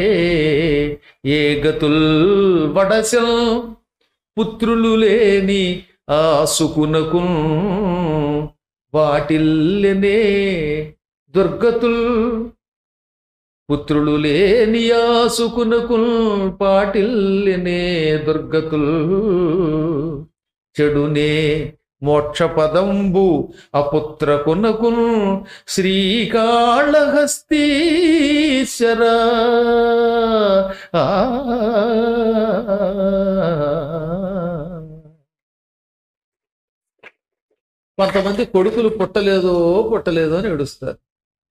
A: ఏ గతుల్ వడసల్ పుత్రులు లేని ఆ సుకునకు వాటిల్లనే దుర్గతుల్ పుత్రులు లేని ఆ సుకునకు పాటిల్లనే దుర్గతుల్ చెడునే మోక్ష పదంబు అపుత్రకునకు శ్రీకాళహస్తీశ్వర ఆ. కొంతమంది కొడుకులు పుట్టలేదో పుట్టలేదో అని ఏడుస్తారు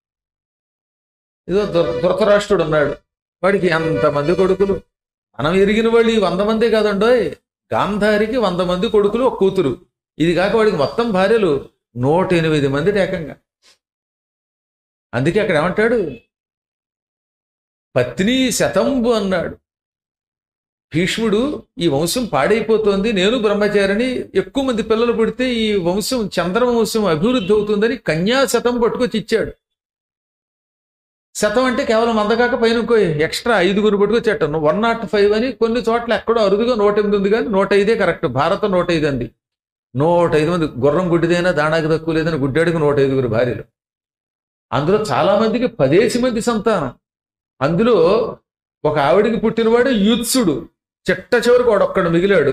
A: ఇదో దుర్ ధృతరాష్ట్రుడు ఉన్నాడు వాడికి ఎంతమంది కొడుకులు మనం ఎరిగిన వాళ్ళు ఈ వంద మందే కాదండోయ్ గాంధారికి వంద మంది కొడుకులు ఒక కూతురు ఇది కాక వాడికి మొత్తం భార్యలు నూట ఎనిమిది మంది ఏకంగా అందుకే అక్కడ ఏమంటాడు పత్ని శతంబు అన్నాడు భీష్ముడు ఈ వంశం పాడైపోతోంది నేను బ్రహ్మచారిని ఎక్కువ మంది పిల్లలు పుడితే ఈ వంశం చంద్రవంశం అభివృద్ధి అవుతుందని కన్యా శతం పట్టుకొచ్చి ఇచ్చాడు శతం అంటే కేవలం వంద కాక పైన ఇంకో ఎక్స్ట్రా ఐదుగురు పట్టుకొచ్చేటాను వన్ నాట్ ఫైవ్ అని కొన్ని చోట్ల ఎక్కడో అరుదుగా నూట ఎనిమిది ఉంది కానీ నూట ఐదే కరెక్ట్ భారత నూట ఐదు అంది నూట ఐదు మంది గుర్రం గుడ్డిదైనా దానాకి తక్కువ లేదని గుడ్డాడికి నూట ఐదుగురు భార్యలు అందులో చాలా మందికి పదేసి మంది సంతానం అందులో ఒక ఆవిడికి పుట్టినవాడు యూత్సుడు చిట్ట చివరికి వాడొక్కడు మిగిలాడు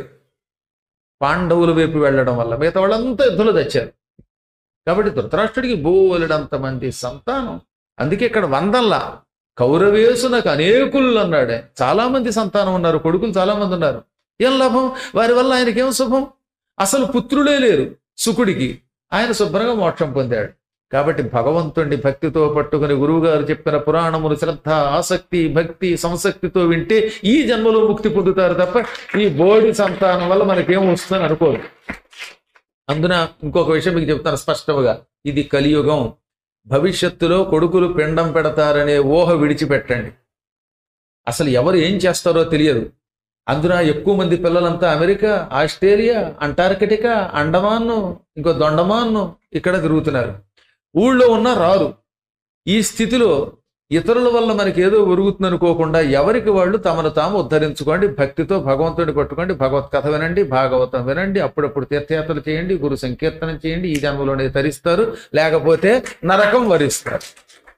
A: పాండవుల వైపు వెళ్ళడం వల్ల మిగతా వాళ్ళంతా యుద్ధంలో తెచ్చారు కాబట్టి ధృతరాష్ట్రుడికి బోలెడంత మంది సంతానం అందుకే ఇక్కడ వందల్లా కౌరవేసునకు అనేకులు అన్నాడే చాలా మంది సంతానం ఉన్నారు కొడుకులు చాలా మంది ఉన్నారు ఏం లాభం వారి వల్ల ఆయనకి ఏం శుభం అసలు పుత్రులే లేరు సుకుడికి ఆయన శుభ్రంగా మోక్షం పొందాడు కాబట్టి భగవంతుణ్ణి భక్తితో పట్టుకుని గురువు గారు చెప్పిన పురాణములు శ్రద్ధ ఆసక్తి భక్తి సంసక్తితో వింటే ఈ జన్మలో ముక్తి పొందుతారు తప్ప ఈ బోడి సంతానం వల్ల మనకేం వస్తుందని అనుకోరు అందున ఇంకొక విషయం మీకు చెప్తాను స్పష్టంగా ఇది కలియుగం భవిష్యత్తులో కొడుకులు పిండం పెడతారనే ఊహ విడిచిపెట్టండి అసలు ఎవరు ఏం చేస్తారో తెలియదు అందున ఎక్కువ మంది పిల్లలంతా అమెరికా ఆస్ట్రేలియా అంటార్కిటికా అండమాన్ను ఇంకో దొండమాన్ను ఇక్కడ తిరుగుతున్నారు ఊళ్ళో ఉన్న రారు ఈ స్థితిలో ఇతరుల వల్ల మనకి ఏదో ఒరుగుతుంది అనుకోకుండా ఎవరికి వాళ్ళు తమను తాము ఉద్ధరించుకోండి భక్తితో భగవంతుడిని పట్టుకోండి భగవత్ కథ వినండి భాగవతం వినండి అప్పుడప్పుడు తీర్థయాత్రలు చేయండి గురు సంకీర్తనం చేయండి ఈ జన్మలోనే తరిస్తారు లేకపోతే నరకం వరిస్తారు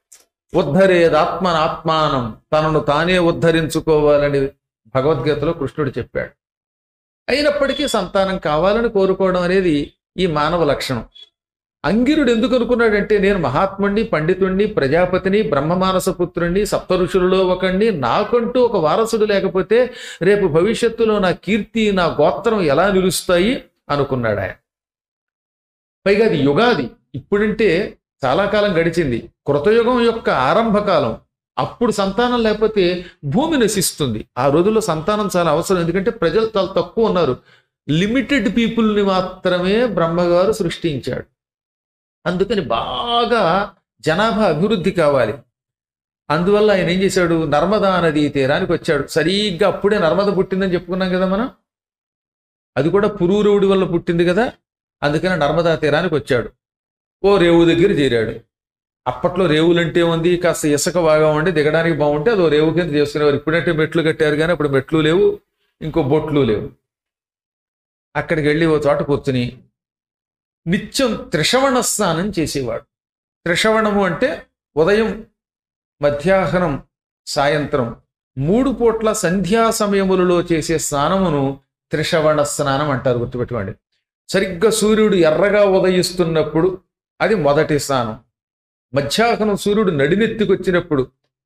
A: ఉద్ధరేదాత్మన ఆత్మానం తనను తానే ఉద్ధరించుకోవాలని భగవద్గీతలో కృష్ణుడు చెప్పాడు అయినప్పటికీ సంతానం కావాలని కోరుకోవడం అనేది ఈ మానవ లక్షణం అంగిరుడు ఎందుకు అనుకున్నాడంటే నేను మహాత్ముణ్ణి పండితుణ్ణి ప్రజాపతిని బ్రహ్మమానస పుత్రుణ్ణి సప్త ఋషులలో ఒకణ్ణి నాకంటూ ఒక వారసుడు లేకపోతే రేపు భవిష్యత్తులో నా కీర్తి నా గోత్రం ఎలా నిలుస్తాయి అనుకున్నాడు ఆయన పైగా అది యుగాది ఇప్పుడంటే చాలా కాలం గడిచింది కృతయుగం యొక్క ఆరంభకాలం అప్పుడు సంతానం లేకపోతే భూమి నశిస్తుంది ఆ రోజుల్లో సంతానం చాలా అవసరం ఎందుకంటే ప్రజలు చాలా తక్కువ ఉన్నారు లిమిటెడ్ పీపుల్ని మాత్రమే బ్రహ్మగారు సృష్టించాడు అందుకని బాగా జనాభా అభివృద్ధి కావాలి అందువల్ల ఆయన ఏం చేశాడు నర్మదా నదీ తీరానికి వచ్చాడు సరిగ్గా అప్పుడే నర్మద పుట్టిందని చెప్పుకున్నాం కదా మనం అది కూడా పురూరవుడి వల్ల పుట్టింది కదా అందుకని నర్మదా తీరానికి వచ్చాడు ఓ రేవు దగ్గర చేరాడు అప్పట్లో రేవులంటే ఉంది కాస్త ఇసుక బాగా ఉండి దిగడానికి బాగుంటే అది ఓ రేవు కింద చేసుకునేవారు ఇప్పుడంటే మెట్లు కట్టారు కానీ అప్పుడు మెట్లు లేవు ఇంకో బొట్లు లేవు అక్కడికి వెళ్ళి ఓ చోట కూర్చుని నిత్యం త్రిషవణ స్నానం చేసేవాడు త్రిషవణము అంటే ఉదయం మధ్యాహ్నం సాయంత్రం మూడు పూట్ల సంధ్యా సమయములలో చేసే స్నానమును త్రిషవణ స్నానం అంటారు గుర్తుపెట్టుకోండి సరిగ్గా సూర్యుడు ఎర్రగా ఉదయిస్తున్నప్పుడు అది మొదటి స్నానం మధ్యాహ్నం సూర్యుడు నడినెత్తికొచ్చినప్పుడు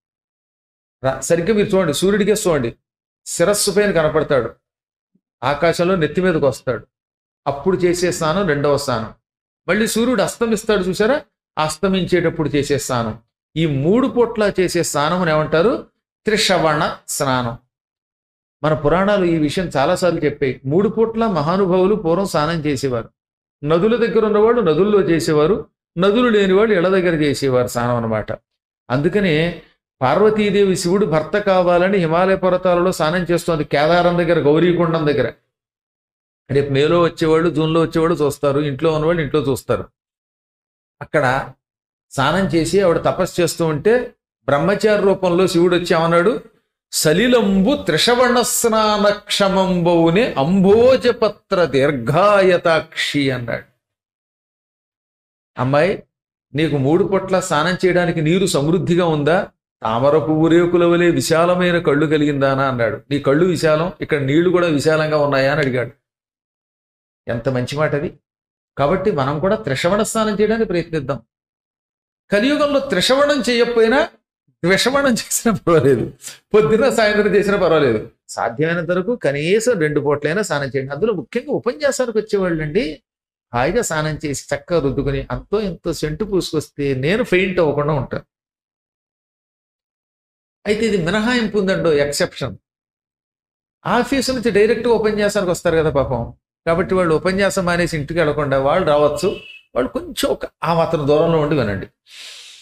A: రా- సరిగ్గా మీరు చూడండి సూర్యుడికే చూడండి శిరస్సు పైన కనపడతాడు ఆకాశంలో నెత్తి మీదకి వస్తాడు అప్పుడు చేసే స్నానం రెండవ స్నానం మళ్ళీ సూర్యుడు అస్తమిస్తాడు చూసారా అస్తమించేటప్పుడు చేసే స్నానం ఈ మూడు పూట్ల చేసే స్నానం ఏమంటారు త్రిషవణ స్నానం మన పురాణాలు ఈ విషయం చాలాసార్లు చెప్పాయి మూడు పూట్ల మహానుభావులు పూర్వం స్నానం చేసేవారు నదుల దగ్గర ఉన్నవాళ్ళు నదుల్లో చేసేవారు నదులు లేని వాళ్ళు ఇళ్ళ దగ్గర చేసేవారు స్నానం అన్నమాట అందుకనే పార్వతీదేవి శివుడు భర్త కావాలని హిమాలయ పర్వతాలలో స్నానం చేస్తోంది కేదారం దగ్గర గౌరీకొండం దగ్గర రేపు మేలో వచ్చేవాళ్ళు జూన్లో వచ్చేవాళ్ళు చూస్తారు ఇంట్లో ఉన్నవాళ్ళు ఇంట్లో చూస్తారు అక్కడ స్నానం చేసి ఆవిడ తపస్సు చేస్తూ ఉంటే బ్రహ్మచారి రూపంలో శివుడు వచ్చి ఏమన్నాడు సలిలంబు త్రిషవణ స్నాన క్షమంబౌనే అంభోజపత్ర దీర్ఘాయతాక్షి అన్నాడు అమ్మాయి నీకు మూడు పొట్ల స్నానం చేయడానికి నీరు సమృద్ధిగా ఉందా తామర పువ్వు రేకుల వలె విశాలమైన కళ్ళు కలిగిందానా అన్నాడు నీ కళ్ళు విశాలం ఇక్కడ నీళ్లు కూడా విశాలంగా ఉన్నాయా అని అడిగాడు ఎంత మంచి మాట అది కాబట్టి మనం కూడా త్రిషవణ స్నానం చేయడానికి ప్రయత్నిద్దాం కలియుగంలో త్రిషవణం చేయకపోయినా ద్విషవణం చేసినా పర్వాలేదు పొద్దున సాయంత్రం చేసినా పర్వాలేదు సాధ్యమైనంత వరకు కనీసం రెండు పూట్లైనా స్నానం చేయండి అందులో ముఖ్యంగా ఉపన్యాసానికి వచ్చేవాళ్ళు అండి హాయిగా స్నానం చేసి చక్కగా రుద్దుకుని అంతో ఎంతో సెంటు పూసుకొస్తే నేను ఫెయింట్ అవ్వకుండా ఉంటాను అయితే ఇది మినహాయింపు ఉందండో ఎక్సెప్షన్ ఆఫీసు నుంచి డైరెక్ట్గా ఉపన్యాసానికి వస్తారు కదా పాపం కాబట్టి వాళ్ళు ఉపన్యాసం మానేసి ఇంటికి వెళ్లకుండా వాళ్ళు రావచ్చు వాళ్ళు కొంచెం ఒక ఆ మాత్రం దూరంలో ఉండి వినండి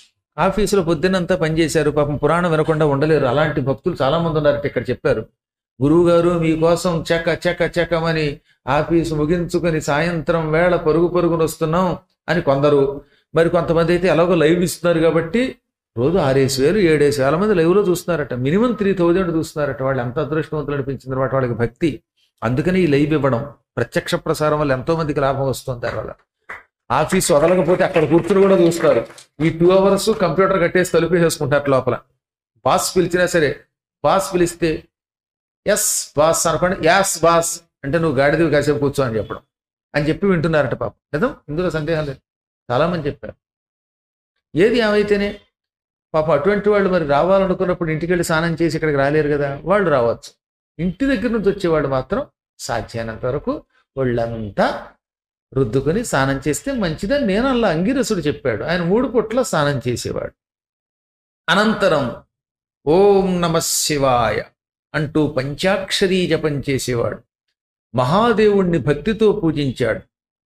A: ఆఫీసులో పొద్దున్నంతా పనిచేశారు పాపం పురాణం వినకుండా ఉండలేరు అలాంటి భక్తులు చాలా మంది ఉన్నారు ఇక్కడ చెప్పారు గురువుగారు మీకోసం చెక్క చెక్క చెక్కమని ఆఫీసు ముగించుకొని సాయంత్రం వేళ పరుగు పరుగున వస్తున్నాం అని కొందరు మరి కొంతమంది అయితే ఎలాగో లైవ్ ఇస్తున్నారు కాబట్టి రోజు ఆరేసి వేలు ఏడేసి వేల మంది లైవ్లో చూస్తున్నారట మినిమం త్రీ థౌజండ్ చూస్తున్నారట వాళ్ళు ఎంత అదృష్టవంతులు అనిపించింది తర్వాత వాళ్ళకి భక్తి అందుకని ఈ లైవ్ ఇవ్వడం ప్రత్యక్ష ప్రసారం వల్ల ఎంతో మందికి లాభం వస్తుంది దానివల్ల ఆఫీస్ వదలకపోతే అక్కడ కూర్చుని కూడా చూస్తారు ఈ టూ అవర్స్ కంప్యూటర్ కట్టేసి తలుపు వేసుకుంటారు లోపల బాస్ పిలిచినా సరే బాస్ పిలిస్తే ఎస్ బాస్ అనుకోండి యాస్ బాస్ అంటే నువ్వు గాడిదివి కాసేపు కూర్చో అని చెప్పడం అని చెప్పి వింటున్నారట పాపం నిజం ఇందులో సందేహం లేదు చాలా మంది చెప్పారు ఏది ఏమైతేనే పాపం అటువంటి వాళ్ళు మరి రావాలనుకున్నప్పుడు ఇంటికి వెళ్ళి స్నానం చేసి ఇక్కడికి రాలేరు కదా వాళ్ళు రావచ్చు ఇంటి దగ్గర నుంచి వచ్చేవాడు మాత్రం సాధ్యమైనంత వరకు ఒళ్ళంతా రుద్దుకొని స్నానం చేస్తే మంచిదని నేను అలా అంగిరసుడు చెప్పాడు ఆయన మూడు పుట్ల స్నానం చేసేవాడు అనంతరం ఓం నమ శివాయ అంటూ పంచాక్షరీ జపం చేసేవాడు మహాదేవుణ్ణి భక్తితో పూజించాడు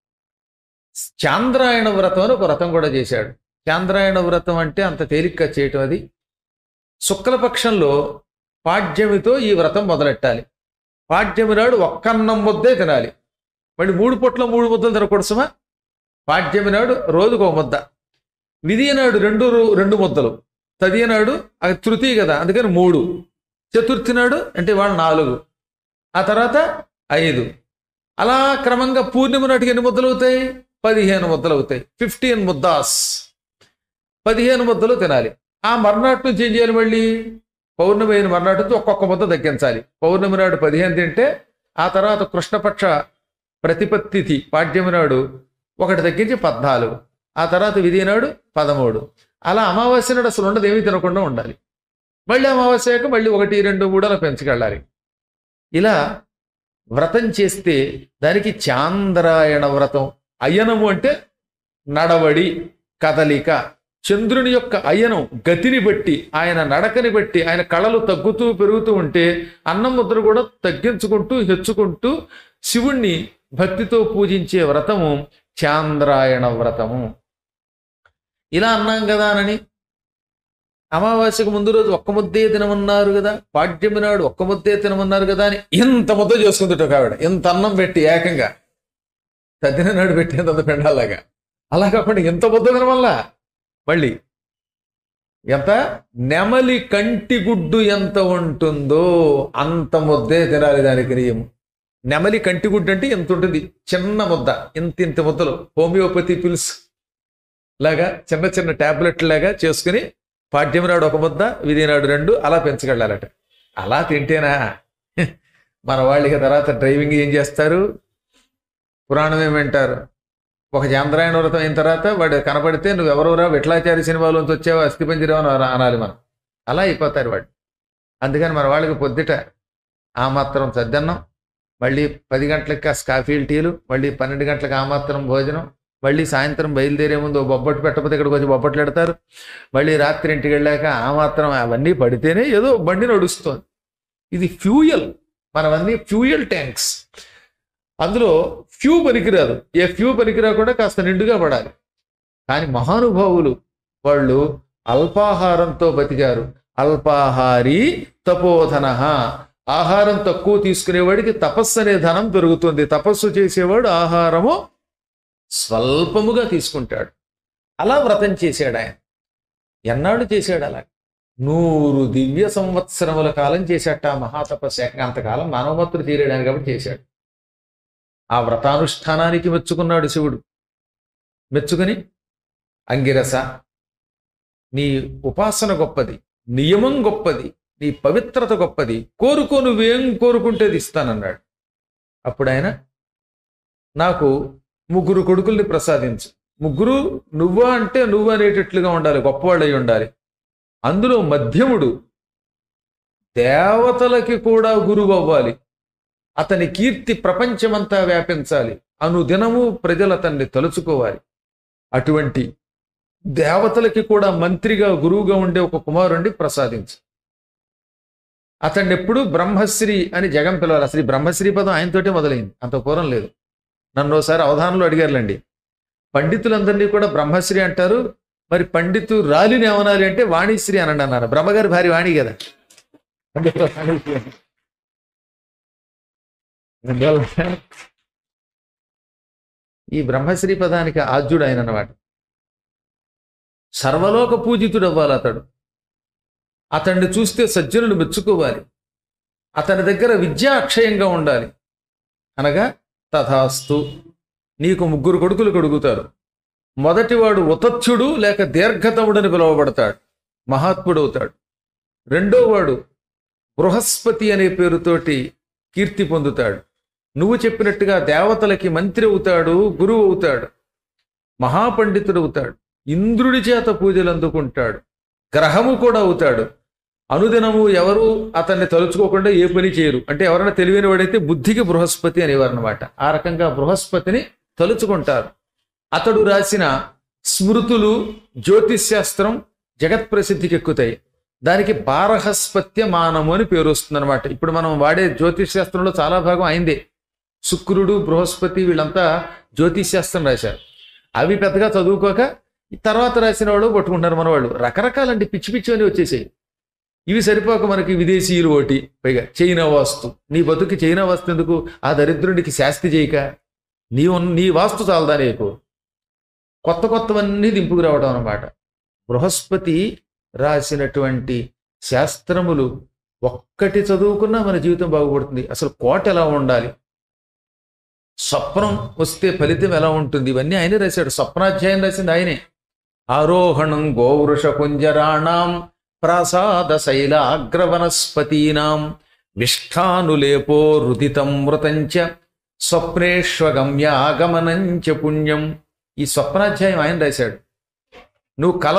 A: చాంద్రాయణ వ్రతం అని ఒక వ్రతం కూడా చేశాడు చాంద్రాయణ వ్రతం అంటే అంత తేలిగ్గా చేయటం అది శుక్లపక్షంలో పాడ్యమితో ఈ వ్రతం మొదలెట్టాలి పాడ్యమి నాడు ఒక్కన్నం ముద్దే తినాలి మళ్ళీ మూడు పూట్ల మూడు ముద్దలు తినకూడసమా పాడ్యమి నాడు రోజుకు ఒక ముద్ద విధియ నాడు రెండు రో- రెండు ముద్దలు తదియ నాడు అది తృతీయ కదా అందుకని మూడు చతుర్థి నాడు అంటే వాళ్ళు నాలుగు ఆ తర్వాత ఐదు అలా క్రమంగా పూర్ణిమ నాటికి ఎన్ని ముద్దలు అవుతాయి పదిహేను ముద్దలు అవుతాయి ఫిఫ్టీన్ ముద్దాస్ పదిహేను ముద్దలు తినాలి ఆ మర్నాటి నుంచి ఏం చేయాలి మళ్ళీ పౌర్ణమి అయిన మర్నాటి నుంచి ఒక్కొక్క ముద్ద తగ్గించాలి పౌర్ణమి నాడు పదిహేను తింటే ఆ తర్వాత కృష్ణపక్ష ప్రతిపత్తిథి పాడ్యమి నాడు ఒకటి తగ్గించి పద్నాలుగు ఆ తర్వాత విధి నాడు పదమూడు అలా అమావాస్య నాడు అసలు ఉండదు ఏమీ తినకుండా ఉండాలి మళ్ళీ అమావాస్యకు మళ్ళీ ఒకటి రెండు మూడు అలా పెంచుకెళ్ళాలి ఇలా వ్రతం చేస్తే దానికి చాంద్రాయణ వ్రతం అయనము అంటే నడవడి కదలిక చంద్రుని యొక్క అయనం గతిని బట్టి ఆయన నడకని బట్టి ఆయన కళలు తగ్గుతూ పెరుగుతూ ఉంటే అన్నం ముద్ర కూడా తగ్గించుకుంటూ హెచ్చుకుంటూ శివుణ్ణి భక్తితో పూజించే వ్రతము చాంద్రాయణ వ్రతము ఇలా అన్నాం కదా అని అమావాస్యకు ముందు రోజు ఒక్క ముద్దే తినమన్నారు కదా పాడ్యమి నాడు ఒక్క ముద్దే తినమన్నారు కదా అని ఇంత ముద్ద చేసుకుందిట ఆవిడ ఇంత అన్నం పెట్టి ఏకంగా తద్దిన నాడు పెట్టేంత పెండాలాగా అలా కాకుండా ఇంత ముద్ద తినమల్ల మళ్ళీ ఎంత నెమలి కంటి గుడ్డు ఎంత ఉంటుందో అంత ముద్దే తినాలి దానికి నియమం నెమలి కంటి గుడ్డు అంటే ఎంత ఉంటుంది చిన్న ముద్ద ఇంత ఇంత ముద్దలు హోమియోపతి పిల్స్ లాగా చిన్న చిన్న టాబ్లెట్ లాగా చేసుకుని పాడ్యం నాడు ఒక ముద్ద విధి నాడు రెండు అలా పెంచగలట అలా తింటేనా మన వాళ్ళకి తర్వాత డ్రైవింగ్ ఏం చేస్తారు పురాణం ఏమంటారు ఒక చాంద్రాయణ వ్రతం అయిన తర్వాత వాడు కనపడితే నువ్వు ఎవరెవరా విఠలాచారి సినిమాలోంచి వచ్చావో అస్థిపంజరం అని అన- అనాలి మనం అలా అయిపోతారు వాడు అందుకని మన వాళ్ళకి పొద్దుట ఆ మాత్రం సద్దన్నం మళ్ళీ పది గంటలకి కాస్త కాఫీలు టీలు మళ్ళీ పన్నెండు గంటలకు ఆ మాత్రం భోజనం మళ్ళీ సాయంత్రం బయలుదేరే ముందు ఓ బొబ్బట్టు పెట్టకపోతే ఇక్కడికి వచ్చి బొబ్బట్లు పెడతారు మళ్ళీ రాత్రి ఇంటికి వెళ్ళాక ఆ మాత్రం అవన్నీ పడితేనే ఏదో బండి నడుస్తుంది ఇది ఫ్యూయల్ మనవన్నీ ఫ్యూయల్ ట్యాంక్స్ అందులో ఫ్యూ పనికిరాదు ఏ ఫ్యూ పనికిరాకుండా కాస్త నిండుగా పడాలి కానీ మహానుభావులు వాళ్ళు అల్పాహారంతో బతికారు అల్పాహారి తపోధన ఆహారం తక్కువ తీసుకునేవాడికి తపస్సు అనే ధనం పెరుగుతుంది తపస్సు చేసేవాడు ఆహారము స్వల్పముగా తీసుకుంటాడు అలా వ్రతం చేశాడు ఆయన ఎన్నాళ్ళు చేశాడు అలా నూరు దివ్య సంవత్సరముల కాలం చేశాట ఆ మహాతపస్సు అంతకాలం మానవమత్తులు తీరేయడానికి కాబట్టి చేశాడు ఆ వ్రతానుష్ఠానానికి మెచ్చుకున్నాడు శివుడు మెచ్చుకుని అంగిరస నీ ఉపాసన గొప్పది నియమం గొప్పది నీ పవిత్రత గొప్పది కోరుకో నువ్వేం కోరుకుంటే అది ఇస్తానన్నాడు అప్పుడు ఆయన నాకు ముగ్గురు కొడుకుల్ని ప్రసాదించు ముగ్గురు నువ్వా అంటే నువ్వు అనేటట్లుగా ఉండాలి గొప్పవాళ్ళు అయి ఉండాలి అందులో మధ్యముడు దేవతలకి కూడా గురువు అవ్వాలి అతని కీర్తి ప్రపంచమంతా వ్యాపించాలి అనుదినము ప్రజలు అతన్ని తలుచుకోవాలి అటువంటి దేవతలకి కూడా మంత్రిగా గురువుగా ఉండే ఒక కుమారుణ్ణి ప్రసాదించు అతన్ని ఎప్పుడు బ్రహ్మశ్రీ అని జగం పిలవాలి అసలు ఈ బ్రహ్మశ్రీ పదం ఆయనతోటే మొదలైంది అంత పూర్వం లేదు నన్ను ఒకసారి అవధానంలో అడిగారులేండి పండితులందరినీ కూడా బ్రహ్మశ్రీ అంటారు మరి పండితు రాలిని ఏమనాలి అంటే వాణిశ్రీ అనండి అన్నారు బ్రహ్మగారి భార్య వాణి కదా అందుకే వాణిశ్రీ అని. అందువల్ల ఈ బ్రహ్మశ్రీ పదానికి ఆద్యుడు ఆయన అన్నమాట సర్వలోక పూజితుడు అవ్వాలి అతడు అతన్ని చూస్తే సజ్జనులు మెచ్చుకోవాలి అతని దగ్గర విద్య అక్షయంగా ఉండాలి అనగా తథాస్తు నీకు ముగ్గురు కొడుకులు కడుగుతారు మొదటివాడు ఉతత్యుడు లేక దీర్ఘతముడని పిలువబడతాడు మహాత్ముడు అవుతాడు రెండోవాడు బృహస్పతి అనే పేరుతోటి కీర్తి పొందుతాడు నువ్వు చెప్పినట్టుగా దేవతలకి మంత్రి అవుతాడు గురువు అవుతాడు మహాపండితుడు అవుతాడు ఇంద్రుడి చేత పూజలు అందుకుంటాడు గ్రహము కూడా అవుతాడు అనుదినము ఎవరు అతన్ని తలుచుకోకుండా ఏ పని చేయరు అంటే ఎవరైనా తెలివైన వాడైతే బుద్ధికి బృహస్పతి అనేవారు అనమాట ఆ రకంగా బృహస్పతిని తలుచుకుంటారు అతడు రాసిన స్మృతులు జ్యోతిష్శాస్త్రం జగత్ ప్రసిద్ధికి ఎక్కుతాయి దానికి బారహస్పత్య మానము అని పేరు వస్తుందన్నమాట ఇప్పుడు మనం వాడే జ్యోతిష్శాస్త్రంలో చాలా భాగం అయిందే శుక్రుడు బృహస్పతి వీళ్ళంతా జ్యోతిష్శాస్త్రం రాశారు అవి పెద్దగా చదువుకోక ఈ తర్వాత రాసిన వాళ్ళు పట్టుకుంటున్నారు మన వాళ్ళు రకరకాలండి పిచ్చి పిచ్చి అని వచ్చేసాయి ఇవి సరిపోక మనకి విదేశీయులు ఒకటి పైగా చైనా వాస్తు నీ బతుకి చైనా వాస్తు ఎందుకు ఆ దరిద్రుడికి శాస్తి చేయక నీ ఉన్న- నీ వాస్తు చాలదా నీకు కొత్త కొత్తవన్నీ దింపుకు రావడం అన్నమాట బృహస్పతి రాసినటువంటి శాస్త్రములు ఒక్కటి చదువుకున్నా మన జీవితం బాగుపడుతుంది అసలు కోట ఎలా ఉండాలి స్వప్నం వస్తే ఫలితం ఎలా ఉంటుంది ఇవన్నీ ఆయనే రాశాడు స్వప్నాధ్యాయం రాసింది ఆయనే ఆరోహణం గోవృష కుంజరాణం ప్రాసాద శైలాగ్రవనస్పతీనాం విష్ఠానులేపో రుదితం మృతంచ స్వప్నేష్వగమ్యాగమనంచ పుణ్యం ఈ స్వప్నాధ్యాయం ఆయన రాశాడు నువ్వు కళ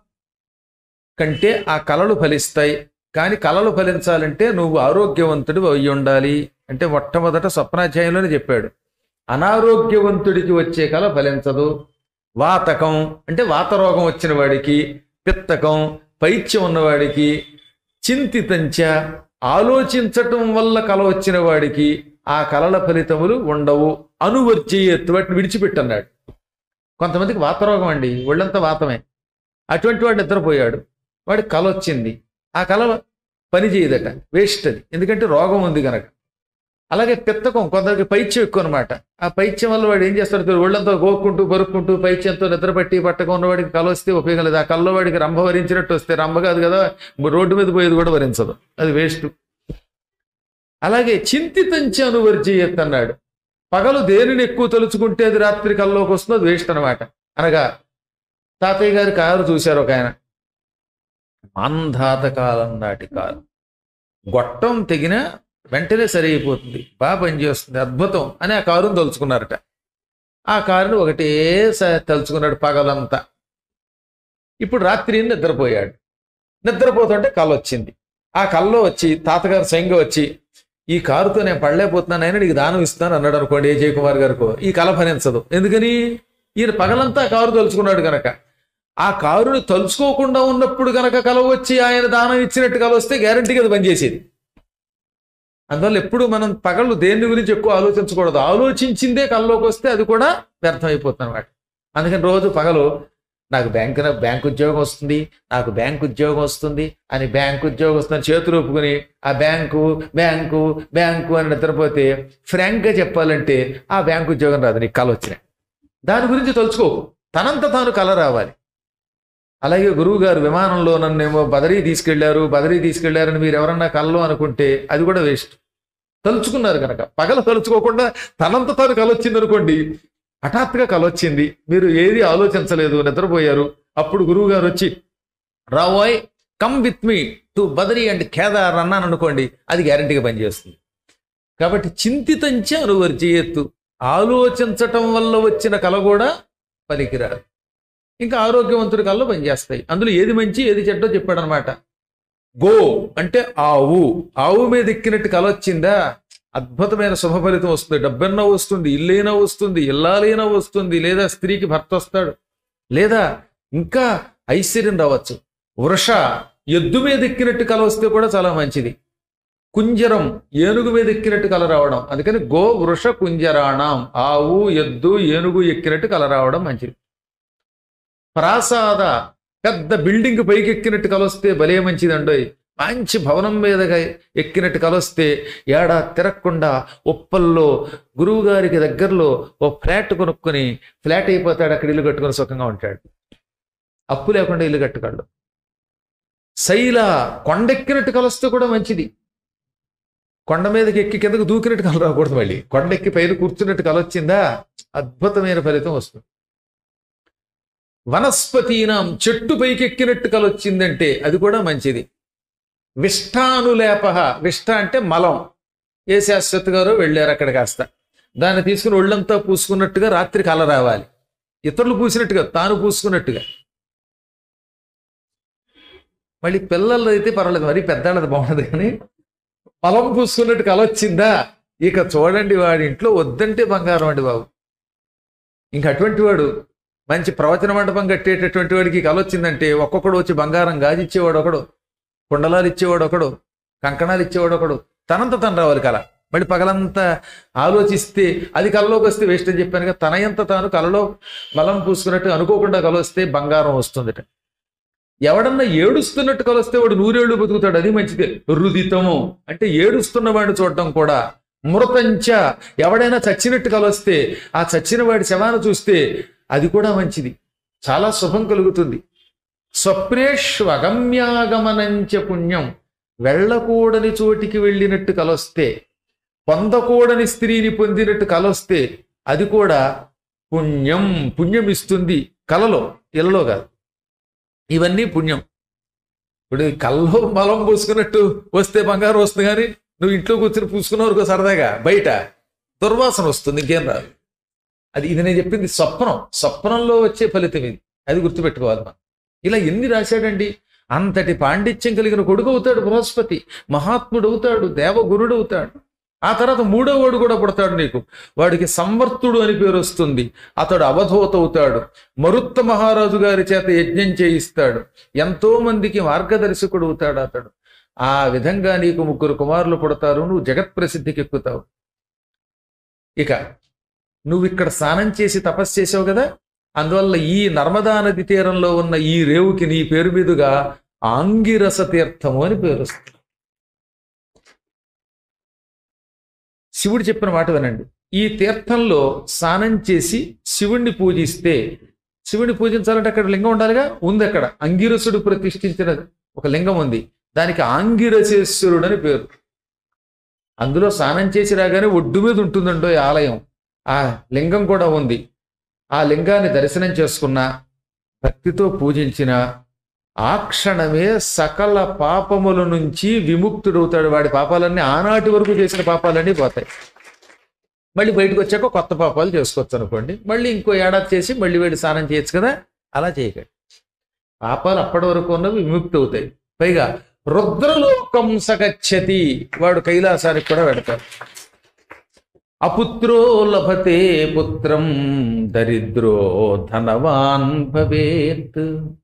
A: కంటే ఆ కళలు ఫలిస్తాయి కానీ కళలు ఫలించాలంటే నువ్వు ఆరోగ్యవంతుడు అయి ఉండాలి అంటే మొట్టమొదట స్వప్నాధ్యాయంలోనే చెప్పాడు అనారోగ్యవంతుడికి వచ్చే కళ ఫలించదు వాతకం అంటే వాతరోగం వచ్చిన వాడికి పిత్తకం పైత్యం ఉన్నవాడికి చింతితంచ ఆలోచించటం వల్ల కల వచ్చిన వాడికి ఆ కలల ఫలితములు ఉండవు అనువర్జయత్తు వాటిని విడిచిపెట్టన్నాడు కొంతమందికి వాతరోగం అండి ఒళ్ళంతా వాతమే అటువంటి వాడు నిద్రపోయాడు వాడికి కల వచ్చింది ఆ కల పని చేయదట వేస్ట్ అది ఎందుకంటే రోగం ఉంది కనుక అలాగే పిత్తకం కొందరికి పైత్యం ఎక్కువ అనమాట ఆ పైత్యం వల్ల వాడు ఏం చేస్తాడు తెలియదు, ఒళ్ళంతా గోక్కుంటూ పరుక్కుంటూ పైత్యంతో నిద్రపట్టి పట్టకం ఉన్నవాడికి కల వస్తే ఉపయోగం లేదు ఆ కల్లో వాడికి రంభ వరించినట్టు వస్తే రంభ కాదు కదా రోడ్డు మీద పోయేది కూడా వరించదు అది వేస్ట్ అలాగే చింతితంచి అనువర్జీయత్ అన్నాడు పగలు దేనిని ఎక్కువ తలుచుకుంటే అది రాత్రి కల్లోకి వస్తుందో అది వేస్ట్ అనమాట అనగా తాతయ్య గారి కారు చూశారు ఒక ఆయన మాంధాత కాలం నాటి కారు గొట్టం తెగిన వెంటనే సరి అయిపోతుంది బాగా పనిచేస్తుంది అద్భుతం అని ఆ కారును తలుచుకున్నారట ఆ కారును ఒకటే స- తలుచుకున్నాడు పగలంతా ఇప్పుడు రాత్రి నిద్రపోయాడు నిద్రపోతుంటే కళ వచ్చింది ఆ కల్లో వచ్చి తాతగారు స్వయంగా వచ్చి ఈ కారుతో నేను పడలేకపోతున్నాను ఆయన నీకు దానం ఇస్తాను అన్నాడు అనుకోండి ఏ జయకుమార్ గారికో ఈ కళ ఫలించదు ఎందుకని ఈయన పగలంతా ఆ కారు తలుచుకున్నాడు గనక ఆ కారుని తలుచుకోకుండా ఉన్నప్పుడు గనక కల వచ్చి ఆయన దానం ఇచ్చినట్టు కల వస్తే గ్యారంటీగా అది పనిచేసేది అందువల్ల ఎప్పుడు మనం పగళ్ళు దేని గురించి ఎక్కువ ఆలోచించకూడదు ఆలోచించిందే కల్లోకి వస్తే అది కూడా వ్యర్థమైపోతుంది అనమాట అందుకని రోజు పగలు నాకు బ్యాంకు బ్యాంక్ ఉద్యోగం వస్తుంది నాకు బ్యాంక్ ఉద్యోగం వస్తుంది అని బ్యాంక్ ఉద్యోగం వస్తుందని చేతులు ఒప్పుకుని ఆ బ్యాంకు బ్యాంకు బ్యాంకు అని నిద్రపోతే ఫ్రాంక్గా చెప్పాలంటే ఆ బ్యాంక్ ఉద్యోగం రాదు నీకు కళ వచ్చిన దాని గురించి తలుచుకో తనంత తాను కళ రావాలి అలాగే గురువు గారు విమానంలో నన్నేమో బదరీ తీసుకెళ్లారు బదరీ తీసుకెళ్లారని మీరు ఎవరన్నా కల్లో అనుకుంటే అది కూడా వేస్ట్ తలుచుకున్నారు కనుక పగల తలుచుకోకుండా తనంత తాను కలొచ్చింది అనుకోండి హఠాత్తుగా కలొచ్చింది మీరు ఏది ఆలోచించలేదు నిద్రపోయారు అప్పుడు గురువు గారు వచ్చి రావోయ్ come with me to Badri and Kedar అన్నాను అనుకోండి అది గ్యారంటీగా పనిచేస్తుంది కాబట్టి చింతితంచే అనువర్జయత్తు ఆలోచించటం వల్ల వచ్చిన కల కూడా పనికిరాదు ఇంకా ఆరోగ్యవంతుడి కల్లో పనిచేస్తాయి అందులో ఏది మంచి ఏది చెడ్డో చెప్పాడనమాట గో అంటే ఆవు ఆవు మీద ఎక్కినట్టు కల వచ్చిందా అద్భుతమైన శుభ ఫలితం వస్తుంది డబ్బైనా వస్తుంది ఇల్లైనా వస్తుంది ఇల్లాలైనా వస్తుంది లేదా స్త్రీకి భర్త వస్తాడు లేదా ఇంకా ఐశ్వర్యం రావచ్చు వృష ఎద్దు మీద ఎక్కినట్టు కల వస్తే కూడా చాలా మంచిది కుంజరం ఏనుగు మీద ఎక్కినట్టు కల రావడం అందుకని గో వృష కుంజరాణం ఆవు ఎద్దు ఏనుగు ఎక్కినట్టు కల రావడం మంచిది ప్రాసాద పెద్ద బిల్డింగ్ పైకి ఎక్కినట్టు కలొస్తే భలే మంచిది అండోయ్ మంచి భవనం మీదగా ఎక్కినట్టు కలొస్తే ఏడాది తిరగకుండా ఉప్పల్లో గురువుగారికి దగ్గరలో ఓ ఫ్లాట్ కొనుక్కొని ఫ్లాట్ అయిపోతాడు అక్కడ ఇల్లు కట్టుకొని సుఖంగా ఉంటాడు అప్పు లేకుండా ఇల్లు కట్టుకోడు శైల కొండెక్కినట్టు కలొస్తే కూడా మంచిది కొండ మీదకి ఎక్కి కిందకు దూకినట్టు కల రాకూడదు మళ్ళీ కొండెక్కి పైన కూర్చున్నట్టు కలొచ్చిందా అద్భుతమైన ఫలితం వస్తుంది వనస్పతీనాం చెట్టు పైకెక్కినట్టు కలొచ్చిందంటే అది కూడా మంచిది విష్టానులేప విష్ట అంటే మలం ఏ శాశ్వత్ గారు వెళ్ళారు అక్కడ కాస్త దాన్ని తీసుకుని ఒళ్ళంతా పూసుకున్నట్టుగా రాత్రి కల రావాలి ఇతరులు పూసినట్టుగా తాను పూసుకున్నట్టుగా మళ్ళీ పిల్లలు అయితే పర్వాలేదు మరి పెద్దాళ్ళది బాగుండదు కానీ పొలం పూసుకున్నట్టు కల వచ్చిందా ఇక చూడండి వాడి ఇంట్లో వద్దంటే బంగారం అండి బాబు ఇంక అటువంటి వాడు మంచి ప్రవచన మండపం కట్టేటటువంటి వాడికి కల వచ్చిందంటే ఒక్కొక్కడు వచ్చి బంగారం గాజిచ్చేవాడు ఒకడు కుండలాలు ఇచ్చేవాడు ఒకడు కంకణాలు ఇచ్చేవాడు ఒకడు తనంత తను రావాలి కళ మళ్ళీ పగలంతా ఆలోచిస్తే అది కళలోకి వస్తే వేస్ట్ అని చెప్పాను కదా తన ఎంత తాను కళలో బలం పూసుకున్నట్టు అనుకోకుండా కల వస్తే బంగారం వస్తుందట ఎవడన్నా ఏడుస్తున్నట్టు కలిస్తే వాడు నూరేళ్లు బతుకుతాడు అది మంచిదే రుదితము అంటే ఏడుస్తున్న వాడిని చూడటం కూడా మృతంచ ఎవడైనా చచ్చినట్టు కలిస్తే ఆ చచ్చిన వాడి శవాన్ని చూస్తే అది కూడా మంచిది చాలా శుభం కలుగుతుంది స్వప్నేషు అగమ్యాగమనంచ పుణ్యం వెళ్ళకూడని చోటికి వెళ్ళినట్టు కలొస్తే పొందకూడని స్త్రీని పొందినట్టు కలొస్తే అది కూడా పుణ్యం పుణ్యం ఇస్తుంది కలలో ఇలలో కాదు ఇవన్నీ పుణ్యం ఇప్పుడు కల్లో మలం పూసుకున్నట్టు వస్తే బంగారం వస్తుంది కానీ నువ్వు ఇంట్లో కూర్చొని పూసుకున్నావు సరదాగా బయట దుర్వాసన వస్తుంది ఇంకేం రాదు అది ఇది నేను చెప్పింది స్వప్నం స్వప్నంలో వచ్చే ఫలితం ఇది అది గుర్తుపెట్టుకోవాలి మనం ఇలా ఎన్ని రాశాడండి అంతటి పాండిత్యం కలిగిన కొడుకు అవుతాడు బృహస్పతి మహాత్ముడు అవుతాడు దేవగురుడు అవుతాడు ఆ తర్వాత మూడో వాడు కూడా పుడతాడు నీకు వాడికి సంవర్తుడు అని పేరు వస్తుంది అతడు అవధూత అవుతాడు మరుత్త మహారాజు గారి చేత యజ్ఞం చేయిస్తాడు ఎంతో మందికి మార్గదర్శకుడు అవుతాడు అతడు ఆ విధంగా నీకు ముగ్గురు కుమారులు పుడతారు నువ్వు జగత్ ప్రసిద్ధికి ఎక్కుతావు ఇక నువ్వు ఇక్కడ స్నానం చేసి తపస్సు చేసావు కదా అందువల్ల ఈ నర్మదా నది తీరంలో ఉన్న ఈ రేవుకి నీ పేరు మీదుగా ఆంగిరస తీర్థము అని పేరు వస్తుంది శివుడు చెప్పిన మాట వినండి ఈ తీర్థంలో స్నానం చేసి శివుణ్ణి పూజిస్తే శివుణ్ణి పూజించాలంటే అక్కడ లింగం ఉండాలిగా ఉంది అక్కడ అంగిరసుడు ప్రతిష్ఠించిన ఒక లింగం ఉంది దానికి ఆంగిరసేశ్వరుడు అని పేరు అందులో స్నానం చేసి రాగానే ఒడ్డు మీద ఉంటుందండో ఈ ఆలయం ఆ లింగం కూడా ఉంది ఆ లింగాన్ని దర్శనం చేసుకున్న భక్తితో పూజించిన ఆ క్షణమే సకల పాపముల నుంచి విముక్తుడవుతాడు వాడి పాపాలన్నీ ఆనాటి వరకు చేసిన పాపాలన్నీ పోతాయి మళ్ళీ బయటకు వచ్చాక కొత్త పాపాలు చేసుకోవచ్చు అనుకోండి మళ్ళీ ఇంకో ఏడాది చేసి మళ్ళీ వీడు స్నానం చేయొచ్చు కదా అలా చేయకండి పాపాలు అప్పటి వరకు ఉన్నవి విముక్తి అవుతాయి పైగా రుద్రలోకం సగచ్చతి వాడు కైలాసానికి కూడా వెడతాడు అపుత్రో లభతే పుత్రం దరిద్రో ధనవాన్ భవేత్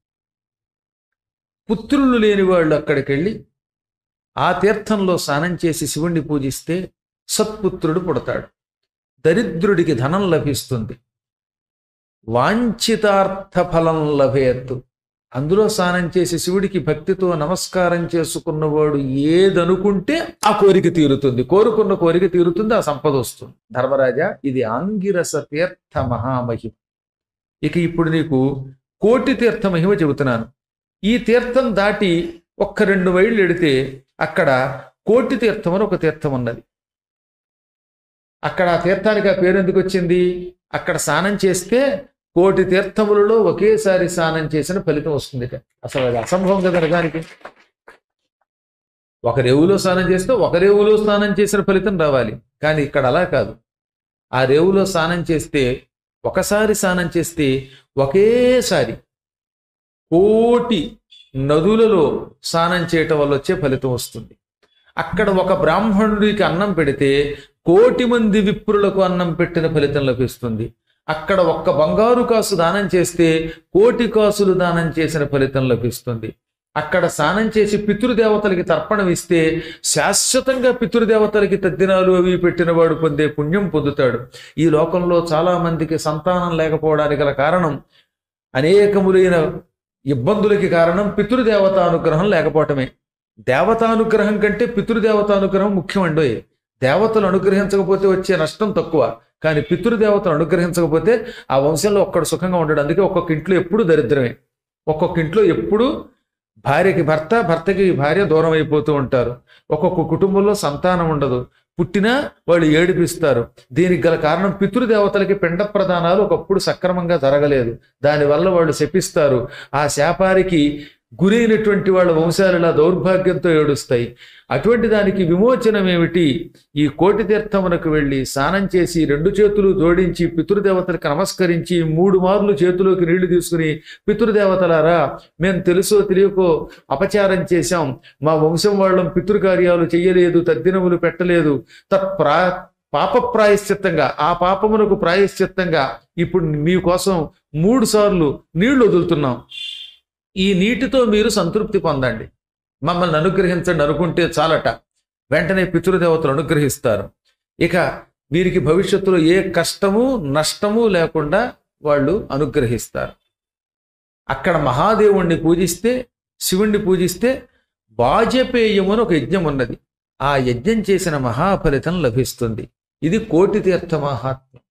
A: పుత్రులు లేని వాళ్ళు అక్కడికి వెళ్ళి ఆ తీర్థంలో స్నానం చేసి శివుణ్ణి పూజిస్తే సత్పుత్రుడు పుడతాడు దరిద్రుడికి ధనం లభిస్తుంది వాంఛితార్థ ఫలం లభేత్ అందులో స్నానం చేసి శివుడికి భక్తితో నమస్కారం చేసుకున్నవాడు ఏదనుకుంటే ఆ కోరిక తీరుతుంది కోరుకున్న కోరిక తీరుతుంది ఆ సంపద వస్తుంది ధర్మరాజా ఇది ఆంగిరస తీర్థ మహామహిమ ఇక ఇప్పుడు నీకు కోటి తీర్థ మహిమ చెబుతున్నాను ఈ తీర్థం దాటి ఒక్క రెండు మైళ్ళు ఎడితే అక్కడ కోటి తీర్థం అని ఒక తీర్థం ఉన్నది అక్కడ ఆ తీర్థానికి ఆ పేరు ఎందుకు వచ్చింది అక్కడ స్నానం చేస్తే కోటి తీర్థములలో ఒకేసారి స్నానం చేసిన ఫలితం వస్తుంది అసలు అది అసంభవం కదా నిజానికి ఒక రేవులో స్నానం చేస్తే ఒక రేవులో స్నానం చేసిన ఫలితం రావాలి కానీ ఇక్కడ అలా కాదు ఆ రేవులో స్నానం చేస్తే ఒకసారి స్నానం చేస్తే ఒకేసారి కోటి నదులలో స్నానం చేయటం వల్ల వచ్చే ఫలితం వస్తుంది అక్కడ ఒక బ్రాహ్మణుడికి అన్నం పెడితే కోటి మంది విప్రులకు అన్నం పెట్టిన ఫలితం లభిస్తుంది అక్కడ ఒక్క బంగారు కాసు దానం చేస్తే కోటి కాసులు దానం చేసిన ఫలితం లభిస్తుంది అక్కడ స్నానం చేసి పితృదేవతలకి తర్పణం ఇస్తే శాశ్వతంగా పితృదేవతలకి తద్దినాలు అవి పెట్టిన వాడు పొందే పుణ్యం పొందుతాడు ఈ లోకంలో చాలా మందికి సంతానం లేకపోవడానికి గల కారణం అనేకములైన ఇబ్బందులకి కారణం పితృదేవత అనుగ్రహం లేకపోవటమే దేవతానుగ్రహం కంటే పితృదేవతానుగ్రహం ముఖ్యమండోయ్ దేవతలు అనుగ్రహించకపోతే వచ్చే నష్టం తక్కువ కానీ పితృదేవతలు అనుగ్రహించకపోతే ఆ వంశంలో ఒక్కడు సుఖంగా ఉండడు అందుకే ఒక్కొక్క ఇంట్లో ఎప్పుడు దరిద్రమే ఒక్కొక్క ఇంట్లో ఎప్పుడు భార్యకి భర్త భర్తకి భార్య దూరం అయిపోతూ ఉంటారు ఒక్కొక్క కుటుంబంలో సంతానం ఉండదు పుట్టినా వాళ్ళు ఏడిపిస్తారు దీనికి గల కారణం పితృదేవతలకి పిండ ప్రదానాలు ఒకప్పుడు సక్రమంగా జరగలేదు దానివల్ల వాళ్ళు శపిస్తారు ఆ శాపానికి గురైనటువంటి వాళ్ళ వంశాలు ఇలా దౌర్భాగ్యంతో ఏడుస్తాయి అటువంటి దానికి విమోచనం ఏమిటి ఈ కోటి తీర్థమునకు వెళ్ళి స్నానం చేసి రెండు చేతులు జోడించి పితృదేవతలకు నమస్కరించి మూడు మార్లు చేతిలోకి నీళ్లు తీసుకుని పితృదేవతలారా మేము తెలుసో తెలియకో అపచారం చేశాం మా వంశం వాళ్ళం పితృకార్యాలు చెయ్యలేదు తద్దినములు పెట్టలేదు తత్ప్రా పాప ప్రాయశ్చిత్తంగా ఆ పాపమునకు ప్రాయశ్చిత్తంగా ఇప్పుడు మీకోసం మూడు సార్లు నీళ్లు వదులుతున్నాం ఈ నీటితో మీరు సంతృప్తి పొందండి మమ్మల్ని అనుగ్రహించండి అనుకుంటే చాలట వెంటనే పితృదేవతలు అనుగ్రహిస్తారు ఇక వీరికి భవిష్యత్తులో ఏ కష్టము నష్టము లేకుండా వాళ్ళు అనుగ్రహిస్తారు అక్కడ మహాదేవుణ్ణి పూజిస్తే శివుణ్ణి పూజిస్తే వాజపేయము అని ఒక యజ్ఞం ఉన్నది ఆ యజ్ఞం చేసిన మహాఫలితం లభిస్తుంది ఇది కోటి తీర్థ మహాత్మ్యం